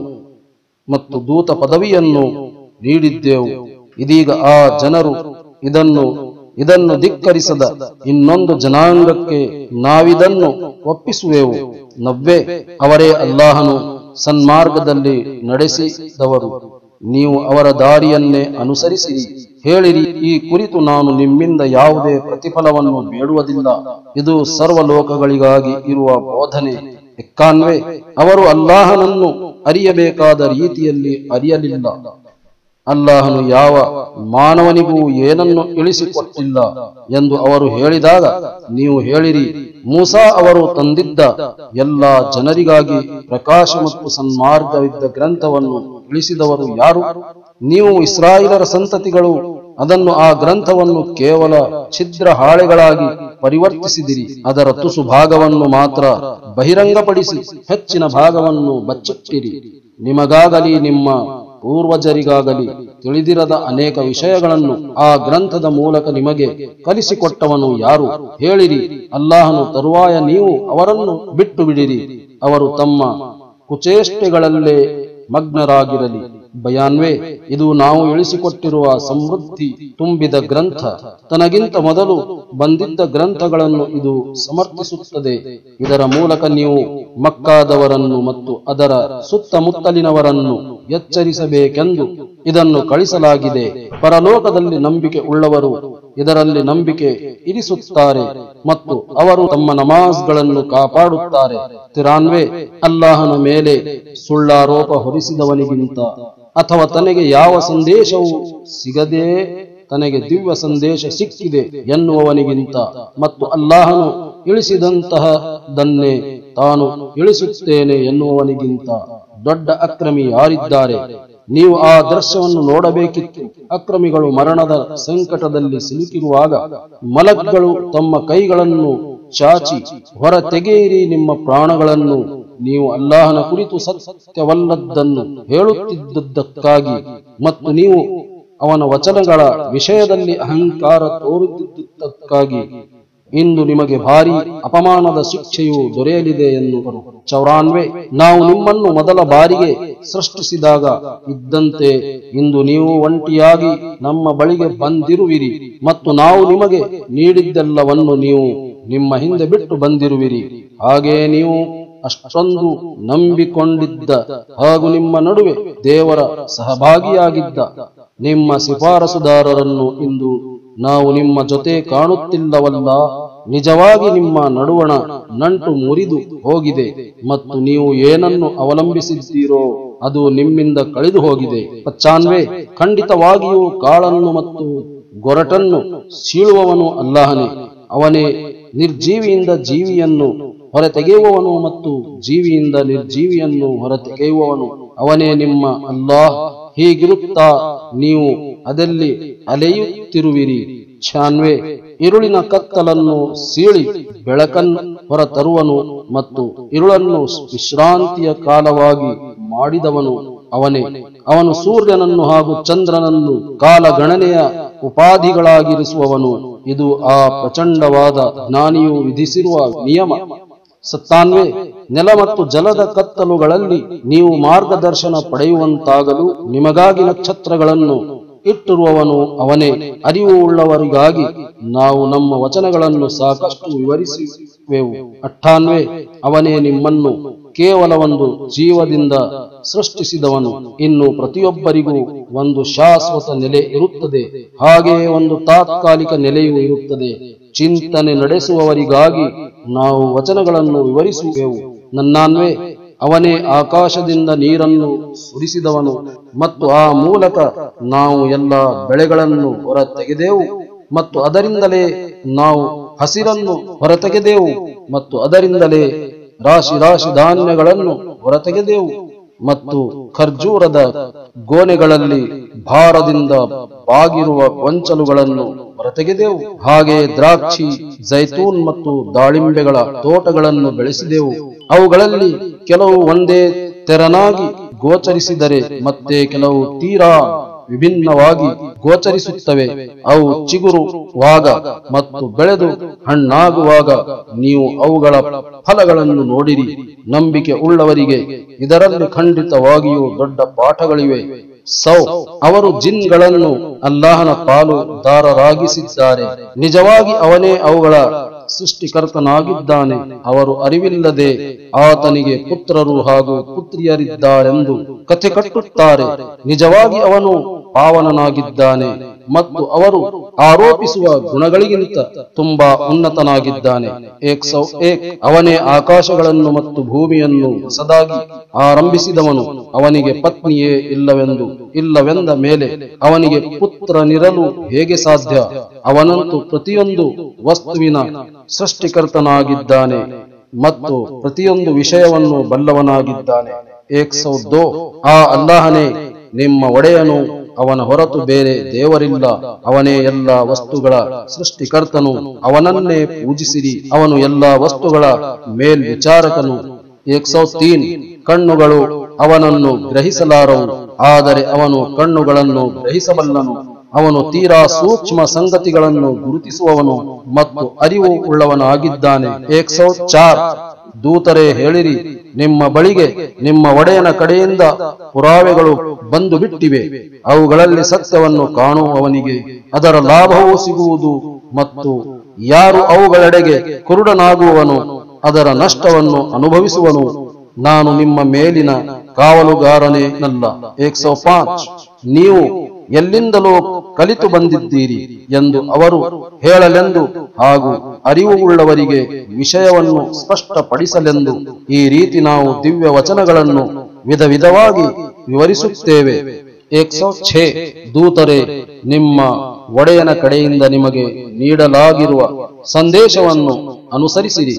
ಮತ್ತು ದೂತ ಪದವಿಯನ್ನು ನೀಡಿದ್ದೆವು ಇದೀಗ ಆ ಜನರು ಇದನ್ನು ಇದನ್ನು ಧಿಕ್ಕರಿಸದ ಇನ್ನೊಂದು ಜನಾಂಗಕ್ಕೆ ನಾವಿದನ್ನು ಒಪ್ಪಿಸುವೆವು ನವ್ವೆ ಅವರೇ ಅಲ್ಲಾಹನು ಸನ್ಮಾರ್ಗದಲ್ಲಿ ನಡೆಸಿದವರು ನೀವು ಅವರ ದಾರಿಯನ್ನೇ ಅನುಸರಿಸಿರಿ ಹೇಳಿರಿ ಈ ಕುರಿತು ನಾನು ನಿಮ್ಮಿಂದ ಯಾವುದೇ ಪ್ರತಿಫಲವನ್ನು ಬೇಡುವುದಿಲ್ಲ ಇದು ಸರ್ವಲೋಕಗಳಿಗಾಗಿ ಇರುವ ಬೋಧನೆ ಎಕ್ಕಾನ್ವೆ ಅವರು ಅಲ್ಲಾಹನನ್ನು ಅರಿಯಬೇಕಾದ ರೀತಿಯಲ್ಲಿ ಅರಿಯಲಿಲ್ಲ ಅಲ್ಲಾಹನು ಯಾವ ಮಾನವನಿಗೂ ಏನನ್ನು ಇಳಿಸಿಕೊಟ್ಟಿಲ್ಲ ಎಂದು ಅವರು ಹೇಳಿದಾಗ ನೀವು ಹೇಳಿರಿ ಮೂಸಾ ಅವರು ತಂದಿದ್ದ ಎಲ್ಲ ಜನರಿಗಾಗಿ ಪ್ರಕಾಶ ಮತ್ತು ಸನ್ಮಾರ್ಗವಿದ್ದ ಗ್ರಂಥವನ್ನು ಇಳಿಸಿದವರು ಯಾರು ನೀವು ಇಸ್ರಾಯಿಲರ ಸಂತತಿಗಳು ಅದನ್ನು ಆ ಗ್ರಂಥವನ್ನು ಕೇವಲ ಛಿದ್ರ ಹಾಳೆಗಳಾಗಿ ಪರಿವರ್ತಿಸಿದಿರಿ ಅದರ ತುಸು ಭಾಗವನ್ನು ಮಾತ್ರ ಬಹಿರಂಗಪಡಿಸಿ ಹೆಚ್ಚಿನ ಭಾಗವನ್ನು ಬಚ್ಚಿಟ್ಟಿರಿ ನಿಮಗಾಗಲಿ ನಿಮ್ಮ ಪೂರ್ವಜರಿಗಾಗಲಿ ತಿಳಿದಿರದ ಅನೇಕ ವಿಷಯಗಳನ್ನು ಆ ಗ್ರಂಥದ ಮೂಲಕ ನಿಮಗೆ ಕಲಿಸಿಕೊಟ್ಟವನು ಯಾರು ಹೇಳಿರಿ ಅಲ್ಲಾಹನು ತರುವಾಯ ನೀವು ಅವರನ್ನು ಬಿಟ್ಟು ಬಿಡಿರಿ ಅವರು ತಮ್ಮ ಕುಚೇಷ್ಟೆಗಳಲ್ಲೇ ಮಗ್ನರಾಗಿರಲಿ ಬಯಾನ್ವೇ ಇದು ನಾವು ಇಳಿಸಿಕೊಟ್ಟಿರುವ ಸಮೃದ್ಧಿ ತುಂಬಿದ ಗ್ರಂಥ ತನಗಿಂತ ಮೊದಲು ಬಂದಿದ್ದ ಗ್ರಂಥಗಳನ್ನು ಇದು ಸಮರ್ಥಿಸುತ್ತದೆ ಇದರ ಮೂಲಕ ನೀವು ಮಕ್ಕಾದವರನ್ನು ಮತ್ತು ಅದರ ಸುತ್ತಮುತ್ತಲಿನವರನ್ನು ಎಚ್ಚರಿಸಬೇಕೆಂದು ಇದನ್ನು ಕಳಿಸಲಾಗಿದೆ ಪರಲೋಕದಲ್ಲಿ ನಂಬಿಕೆ ಉಳ್ಳವರು ಇದರಲ್ಲಿ ನಂಬಿಕೆ ಇರಿಸುತ್ತಾರೆ ಮತ್ತು ಅವರು ತಮ್ಮ ನಮಾಜ್ಗಳನ್ನು ಕಾಪಾಡುತ್ತಾರೆ ತಿರಾನ್ವೆ ಅಲ್ಲಾಹನ ಮೇಲೆ ಸುಳ್ಳಾರೋಪ ಹೊರಿಸಿದವನಿಗಿಂತ ಅಥವಾ ತನಗೆ ಯಾವ ಸಂದೇಶವೂ ಸಿಗದೇ ತನಗೆ ದಿವ್ಯ ಸಂದೇಶ ಸಿಕ್ಕಿದೆ ಎನ್ನುವವನಿಗಿಂತ ಮತ್ತು ಅಲ್ಲಾಹನು ಇಳಿಸಿದಂತಹದನ್ನೇ ತಾನು ಇಳಿಸುತ್ತೇನೆ ಎನ್ನುವವನಿಗಿಂತ ದೊಡ್ಡ ಅಕ್ರಮಿ ಯಾರಿದ್ದಾರೆ ನೀವು ಆ ದೃಶ್ಯವನ್ನು ನೋಡಬೇಕಿತ್ತು ಅಕ್ರಮಿಗಳು ಮರಣದ ಸಂಕಟದಲ್ಲಿ ಸಿಲುಕಿರುವಾಗ ಮಲಕ್ಗಳು ತಮ್ಮ ಕೈಗಳನ್ನು ಚಾಚಿ ಹೊರ ತೆಗೆಯಿರಿ ನಿಮ್ಮ ಪ್ರಾಣಗಳನ್ನು ನೀವು ಅಲ್ಲಾಹನ ಕುರಿತು ಸತ್ಯವಲ್ಲದ್ದನ್ನು ಹೇಳುತ್ತಿದ್ದದ್ದಕ್ಕಾಗಿ ಮತ್ತು ನೀವು ಅವನ ವಚನಗಳ ವಿಷಯದಲ್ಲಿ ಅಹಂಕಾರ ತೋರುತ್ತಿದ್ದಕ್ಕಾಗಿ ಇಂದು ನಿಮಗೆ ಭಾರಿ ಅಪಮಾನದ ಶಿಕ್ಷೆಯು ದೊರೆಯಲಿದೆ ಎನ್ನುವರು ಚೌರಾನ್ವೆ ನಾವು ನಿಮ್ಮನ್ನು ಮೊದಲ ಬಾರಿಗೆ ಸೃಷ್ಟಿಸಿದಾಗ ಇದ್ದಂತೆ ಇಂದು ನೀವು ಒಂಟಿಯಾಗಿ ನಮ್ಮ ಬಳಿಗೆ ಬಂದಿರುವಿರಿ ಮತ್ತು ನಾವು ನಿಮಗೆ ನೀಡಿದ್ದೆಲ್ಲವನ್ನು ನೀವು ನಿಮ್ಮ ಹಿಂದೆ ಬಿಟ್ಟು ಬಂದಿರುವಿರಿ ಹಾಗೆಯೇ ನೀವು ಅಷ್ಟೊಂದು ನಂಬಿಕೊಂಡಿದ್ದ ಹಾಗೂ ನಿಮ್ಮ ನಡುವೆ ದೇವರ ಸಹಭಾಗಿಯಾಗಿದ್ದ ನಿಮ್ಮ ಶಿಫಾರಸುದಾರರನ್ನು ಇಂದು ನಾವು ನಿಮ್ಮ ಜೊತೆ ಕಾಣುತ್ತಿಲ್ಲವಲ್ಲ ನಿಜವಾಗಿ ನಿಮ್ಮ ನಡುವಣ ನಂಟು ಮುರಿದು ಹೋಗಿದೆ ಮತ್ತು ನೀವು ಏನನ್ನು ಅವಲಂಬಿಸಿದ್ದೀರೋ ಅದು ನಿಮ್ಮಿಂದ ಕಳೆದು ಹೋಗಿದೆ ಪಚ್ಚಾನ್ವೆ ಖಂಡಿತವಾಗಿಯೂ ಕಾಳನ್ನು ಮತ್ತು ಗೊರಟನ್ನು ಸೀಳುವವನು ಅಲ್ಲಾಹನೇ ಅವನೇ ನಿರ್ಜೀವಿಯಿಂದ ಜೀವಿಯನ್ನು ಹೊರತೆಗೆಯುವವನು ಮತ್ತು ಜೀವಿಯಿಂದ ನಿರ್ಜೀವಿಯನ್ನು ಹೊರತೆಗೆಯುವವನು ಅವನೇ ನಿಮ್ಮ ಅಲ್ಲಾಹ್ ಹೀಗಿರುತ್ತಾ ನೀವು ಅದಲ್ಲಿ ಅಲೆಯುತ್ತಿರುವಿರಿ ಛಾನ್ವೆ ಇರುಳಿನ ಕತ್ತಲನ್ನು ಸೀಳಿ ಬೆಳಕನ್ನು ಹೊರತರುವನು ಮತ್ತು ಇರುಳನ್ನು ವಿಶ್ರಾಂತಿಯ ಕಾಲವಾಗಿ ಮಾಡಿದವನು ಅವನೇ ಅವನು ಸೂರ್ಯನನ್ನು ಹಾಗೂ ಚಂದ್ರನನ್ನು ಕಾಲಗಣನೆಯ ಉಪಾಧಿಗಳಾಗಿರಿಸುವವನು ಇದು ಆ ಪ್ರಚಂಡವಾದ ಜ್ಞಾನಿಯು ವಿಧಿಸಿರುವ ನಿಯಮ ಸತ್ತಾನ್ವೆ ನೆಲ ಮತ್ತು ಜಲದ ಕತ್ತಲುಗಳಲ್ಲಿ ನೀವು ಮಾರ್ಗದರ್ಶನ ಪಡೆಯುವಂತಾಗಲು ನಿಮಗಾಗಿ ನಕ್ಷತ್ರಗಳನ್ನು ಇಟ್ಟಿರುವವನು ಅವನೇ ಅರಿವು ಉಳ್ಳವರಿಗಾಗಿ ನಾವು ನಮ್ಮ ವಚನಗಳನ್ನು ಸಾಕಷ್ಟು ವಿವರಿಸುವೆವು ಅಟ್ಟಾನ್ವೆ ಅವನೇ ನಿಮ್ಮನ್ನು ಕೇವಲ ಒಂದು ಜೀವದಿಂದ ಸೃಷ್ಟಿಸಿದವನು ಇನ್ನು ಪ್ರತಿಯೊಬ್ಬರಿಗೂ ಒಂದು ಶಾಶ್ವತ ನೆಲೆ ಇರುತ್ತದೆ ಹಾಗೆಯೇ ಒಂದು ತಾತ್ಕಾಲಿಕ ನೆಲೆಯೂ ಇರುತ್ತದೆ ಚಿಂತನೆ ನಡೆಸುವವರಿಗಾಗಿ ನಾವು ವಚನಗಳನ್ನು ವಿವರಿಸುವೆವು ನನ್ನಾನ್ವೇ ಅವನೇ ಆಕಾಶದಿಂದ ನೀರನ್ನು ಸುರಿಸಿದವನು ಮತ್ತು ಆ ಮೂಲಕ ನಾವು ಎಲ್ಲ ಬೆಳೆಗಳನ್ನು ಹೊರತೆಗೆದೆವು ಮತ್ತು ಅದರಿಂದಲೇ ನಾವು ಹಸಿರನ್ನು ಹೊರತೆಗೆದೆವು ಮತ್ತು ಅದರಿಂದಲೇ ರಾಶಿ ರಾಶಿ ಧಾನ್ಯಗಳನ್ನು ಹೊರತೆಗೆದೆವು ಮತ್ತು ಖರ್ಜೂರದ ಗೋನೆಗಳಲ್ಲಿ ಭಾರದಿಂದ ಬಾಗಿರುವ ಗೊಂಚಲುಗಳನ್ನು ಹೊರತೆಗೆದೆವು ಹಾಗೆ ದ್ರಾಕ್ಷಿ ಜೈತೂನ್ ಮತ್ತು ದಾಳಿಂಬೆಗಳ ತೋಟಗಳನ್ನು ಬೆಳೆಸಿದೆವು ಅವುಗಳಲ್ಲಿ ಕೆಲವು ಒಂದೇ ತೆರನಾಗಿ ಗೋಚರಿಸಿದರೆ ಮತ್ತೆ ಕೆಲವು ತೀರಾ ವಿಭಿನ್ನವಾಗಿ ಗೋಚರಿಸುತ್ತವೆ ಅವು ಚಿಗುರುವಾಗ ಮತ್ತು ಬೆಳೆದು ಹಣ್ಣಾಗುವಾಗ ನೀವು ಅವುಗಳ ಫಲಗಳನ್ನು ನೋಡಿರಿ ನಂಬಿಕೆ ಉಳ್ಳವರಿಗೆ ಇದರಲ್ಲಿ ಖಂಡಿತವಾಗಿಯೂ ದೊಡ್ಡ ಪಾಠಗಳಿವೆ ಸೌ ಅವರು ಜಿನ್ಗಳನ್ನು ಅಲ್ಲಾಹನ ಪಾಲುದಾರರಾಗಿಸಿದ್ದಾರೆ ನಿಜವಾಗಿ ಅವನೇ ಅವುಗಳ ಸೃಷ್ಟಿಕರ್ತನಾಗಿದ್ದಾನೆ ಅವರು ಅರಿವಿಲ್ಲದೆ ಆತನಿಗೆ ಪುತ್ರರು ಹಾಗೂ ಪುತ್ರಿಯರಿದ್ದಾರೆಂದು ಕಥೆ ಕಟ್ಟುತ್ತಾರೆ ನಿಜವಾಗಿ ಅವನು ಪಾವನನಾಗಿದ್ದಾನೆ ಮತ್ತು ಅವರು ಆರೋಪಿಸುವ ಗುಣಗಳಿಗಿಂತ ತುಂಬಾ ಉನ್ನತನಾಗಿದ್ದಾನೆ ಏಕ್ ಸೌ ಏಕ್ ಅವನೇ ಆಕಾಶಗಳನ್ನು ಮತ್ತು ಭೂಮಿಯನ್ನು ಹೊಸದಾಗಿ ಆರಂಭಿಸಿದವನು ಅವನಿಗೆ ಪತ್ನಿಯೇ ಇಲ್ಲವೆಂದು ಇಲ್ಲವೆಂದ ಮೇಲೆ ಅವನಿಗೆ ಪುತ್ರನಿರಲು ಹೇಗೆ ಸಾಧ್ಯ ಅವನಂತೂ ಪ್ರತಿಯೊಂದು ವಸ್ತುವಿನ ಸೃಷ್ಟಿಕರ್ತನಾಗಿದ್ದಾನೆ ಮತ್ತು ಪ್ರತಿಯೊಂದು ವಿಷಯವನ್ನು ಬಲ್ಲವನಾಗಿದ್ದಾನೆ ಏಕ್ ಸೌ ದೋ ಆ ಅಲ್ಲಾಹನೇ ನಿಮ್ಮ ಒಡೆಯನು ಅವನ ಹೊರತು ಬೇರೆ ದೇವರಿಲ್ಲ ಅವನೇ ಎಲ್ಲ ವಸ್ತುಗಳ ಸೃಷ್ಟಿಕರ್ತನು ಅವನನ್ನೇ ಪೂಜಿಸಿರಿ ಅವನು ಎಲ್ಲ ವಸ್ತುಗಳ ಮೇಲ್ವಿಚಾರಕನು ಏಕ್ ಸೌ ತೀನ್ ಕಣ್ಣುಗಳು ಅವನನ್ನು ಗ್ರಹಿಸಲಾರವು ಆದರೆ ಅವನು ಕಣ್ಣುಗಳನ್ನು ಗ್ರಹಿಸಬಲ್ಲನು ಅವನು ತೀರಾ ಸೂಕ್ಷ್ಮ ಸಂಗತಿಗಳನ್ನು ಗುರುತಿಸುವವನು ಮತ್ತು ಅರಿವು ಉಳ್ಳವನಾಗಿದ್ದಾನೆ ಏಕ್ ಸೌ ಚಾರ್ ದೂತರೇ ಹೇಳಿರಿ ನಿಮ್ಮ ಬಳಿಗೆ ನಿಮ್ಮ ಒಡೆಯನ ಕಡೆಯಿಂದ ಪುರಾವೆಗಳು ಬಂದು ಬಿಟ್ಟಿವೆ ಅವುಗಳಲ್ಲಿ ಸತ್ಯವನ್ನು ಕಾಣುವವನಿಗೆ ಅದರ ಲಾಭವೂ ಸಿಗುವುದು ಮತ್ತು ಯಾರು ಅವುಗಳೆಡೆಗೆ ಕುರುಡನಾಗುವವನು ಅದರ ನಷ್ಟವನ್ನು ಅನುಭವಿಸುವನು ನಾನು ನಿಮ್ಮ ಮೇಲಿನ ಕಾವಲುಗಾರನೇ ನಲ್ಲ ಏಕ್ ಸೌ ಪಾಂಚ್ ನೀವು ಎಲ್ಲಿಂದಲೋ ಕಲಿತು ಬಂದಿದ್ದೀರಿ ಎಂದು ಅವರು ಹೇಳಲೆಂದು ಹಾಗೂ ಅರಿವು ಉಳ್ಳವರಿಗೆ ವಿಷಯವನ್ನು ಸ್ಪಷ್ಟಪಡಿಸಲೆಂದು ಈ ರೀತಿ ನಾವು ದಿವ್ಯ ವಚನಗಳನ್ನು ವಿಧ ವಿಧವಾಗಿ ವಿವರಿಸುತ್ತೇವೆ ಏಕ್ ಸೌ ಛೇ ದೂತರೆ ನಿಮ್ಮ ಒಡೆಯನ ಕಡೆಯಿಂದ ನಿಮಗೆ ನೀಡಲಾಗಿರುವ ಸಂದೇಶವನ್ನು ಅನುಸರಿಸಿರಿ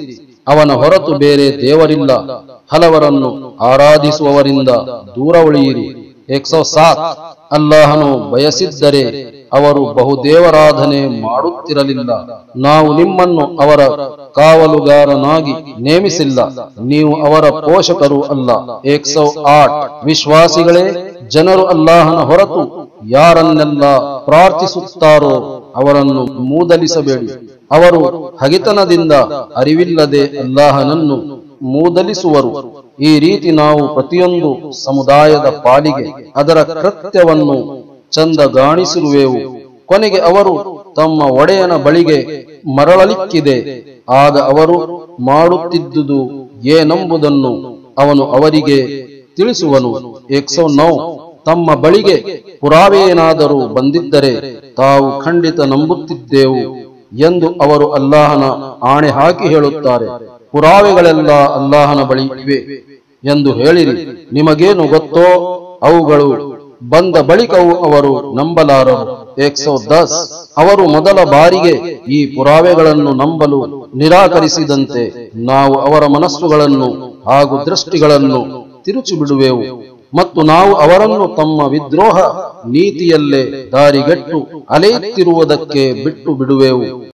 ಅವನ ಹೊರತು ಬೇರೆ ದೇವರಿಲ್ಲ ಹಲವರನ್ನು ಆರಾಧಿಸುವವರಿಂದ ದೂರ ಉಳಿಯಿರಿ ಎಕ್ಸೋ ಸಾತ್ ಅಲ್ಲಾಹನು ಬಯಸಿದ್ದರೆ ಅವರು ಬಹುದೇವರಾಧನೆ ಮಾಡುತ್ತಿರಲಿಲ್ಲ ನಾವು ನಿಮ್ಮನ್ನು ಅವರ ಕಾವಲುಗಾರನಾಗಿ ನೇಮಿಸಿಲ್ಲ ನೀವು ಅವರ ಪೋಷಕರು ಅಲ್ಲ ಎಕ್ಸೋ ಆಟ್ ವಿಶ್ವಾಸಿಗಳೇ ಜನರು ಅಲ್ಲಾಹನ ಹೊರತು ಯಾರನ್ನೆಲ್ಲ ಪ್ರಾರ್ಥಿಸುತ್ತಾರೋ ಅವರನ್ನು ಮೂದಲಿಸಬೇಡಿ ಅವರು ಹಗಿತನದಿಂದ ಅರಿವಿಲ್ಲದೆ ಅಲ್ಲಾಹನನ್ನು ಮೂದಲಿಸುವರು ಈ ರೀತಿ ನಾವು ಪ್ರತಿಯೊಂದು ಸಮುದಾಯದ ಪಾಲಿಗೆ ಅದರ ಕೃತ್ಯವನ್ನು ಚಂದಗಾಣಿಸಿರುವೆವು ಕೊನೆಗೆ ಅವರು ತಮ್ಮ ಒಡೆಯನ ಬಳಿಗೆ ಮರಳಲಿಕ್ಕಿದೆ ಆಗ ಅವರು ಮಾಡುತ್ತಿದ್ದುದು ಏನೆಂಬುದನ್ನು ಅವನು ಅವರಿಗೆ ತಿಳಿಸುವನು ಎಕ್ಸೋ ನೌ ತಮ್ಮ ಬಳಿಗೆ ಪುರಾವೆಯೇನಾದರೂ ಬಂದಿದ್ದರೆ ತಾವು ಖಂಡಿತ ನಂಬುತ್ತಿದ್ದೆವು ಎಂದು ಅವರು ಅಲ್ಲಾಹನ ಆಣೆ ಹಾಕಿ ಹೇಳುತ್ತಾರೆ ಪುರಾವೆಗಳೆಲ್ಲ ಅಲ್ಲಾಹನ ಬಳಿ ಇವೆ ಎಂದು ಹೇಳಿರಿ ನಿಮಗೇನು ಗೊತ್ತೋ ಅವುಗಳು ಬಂದ ಬಳಿಕವೂ ಅವರು ನಂಬಲಾರರು ಎಕ್ಸೋ ದಸ್ ಅವರು ಮೊದಲ ಬಾರಿಗೆ ಈ ಪುರಾವೆಗಳನ್ನು ನಂಬಲು ನಿರಾಕರಿಸಿದಂತೆ ನಾವು ಅವರ ಮನಸ್ಸುಗಳನ್ನು ಹಾಗೂ ದೃಷ್ಟಿಗಳನ್ನು ತಿರುಚಿ ಬಿಡುವೆವು ಮತ್ತು ನಾವು ಅವರನ್ನು ತಮ್ಮ ವಿದ್ರೋಹ ನೀತಿಯಲ್ಲೇ ದಾರಿಗೆಟ್ಟು ಅಲೆಯುತ್ತಿರುವುದಕ್ಕೆ ಬಿಟ್ಟು ಬಿಡುವೆವು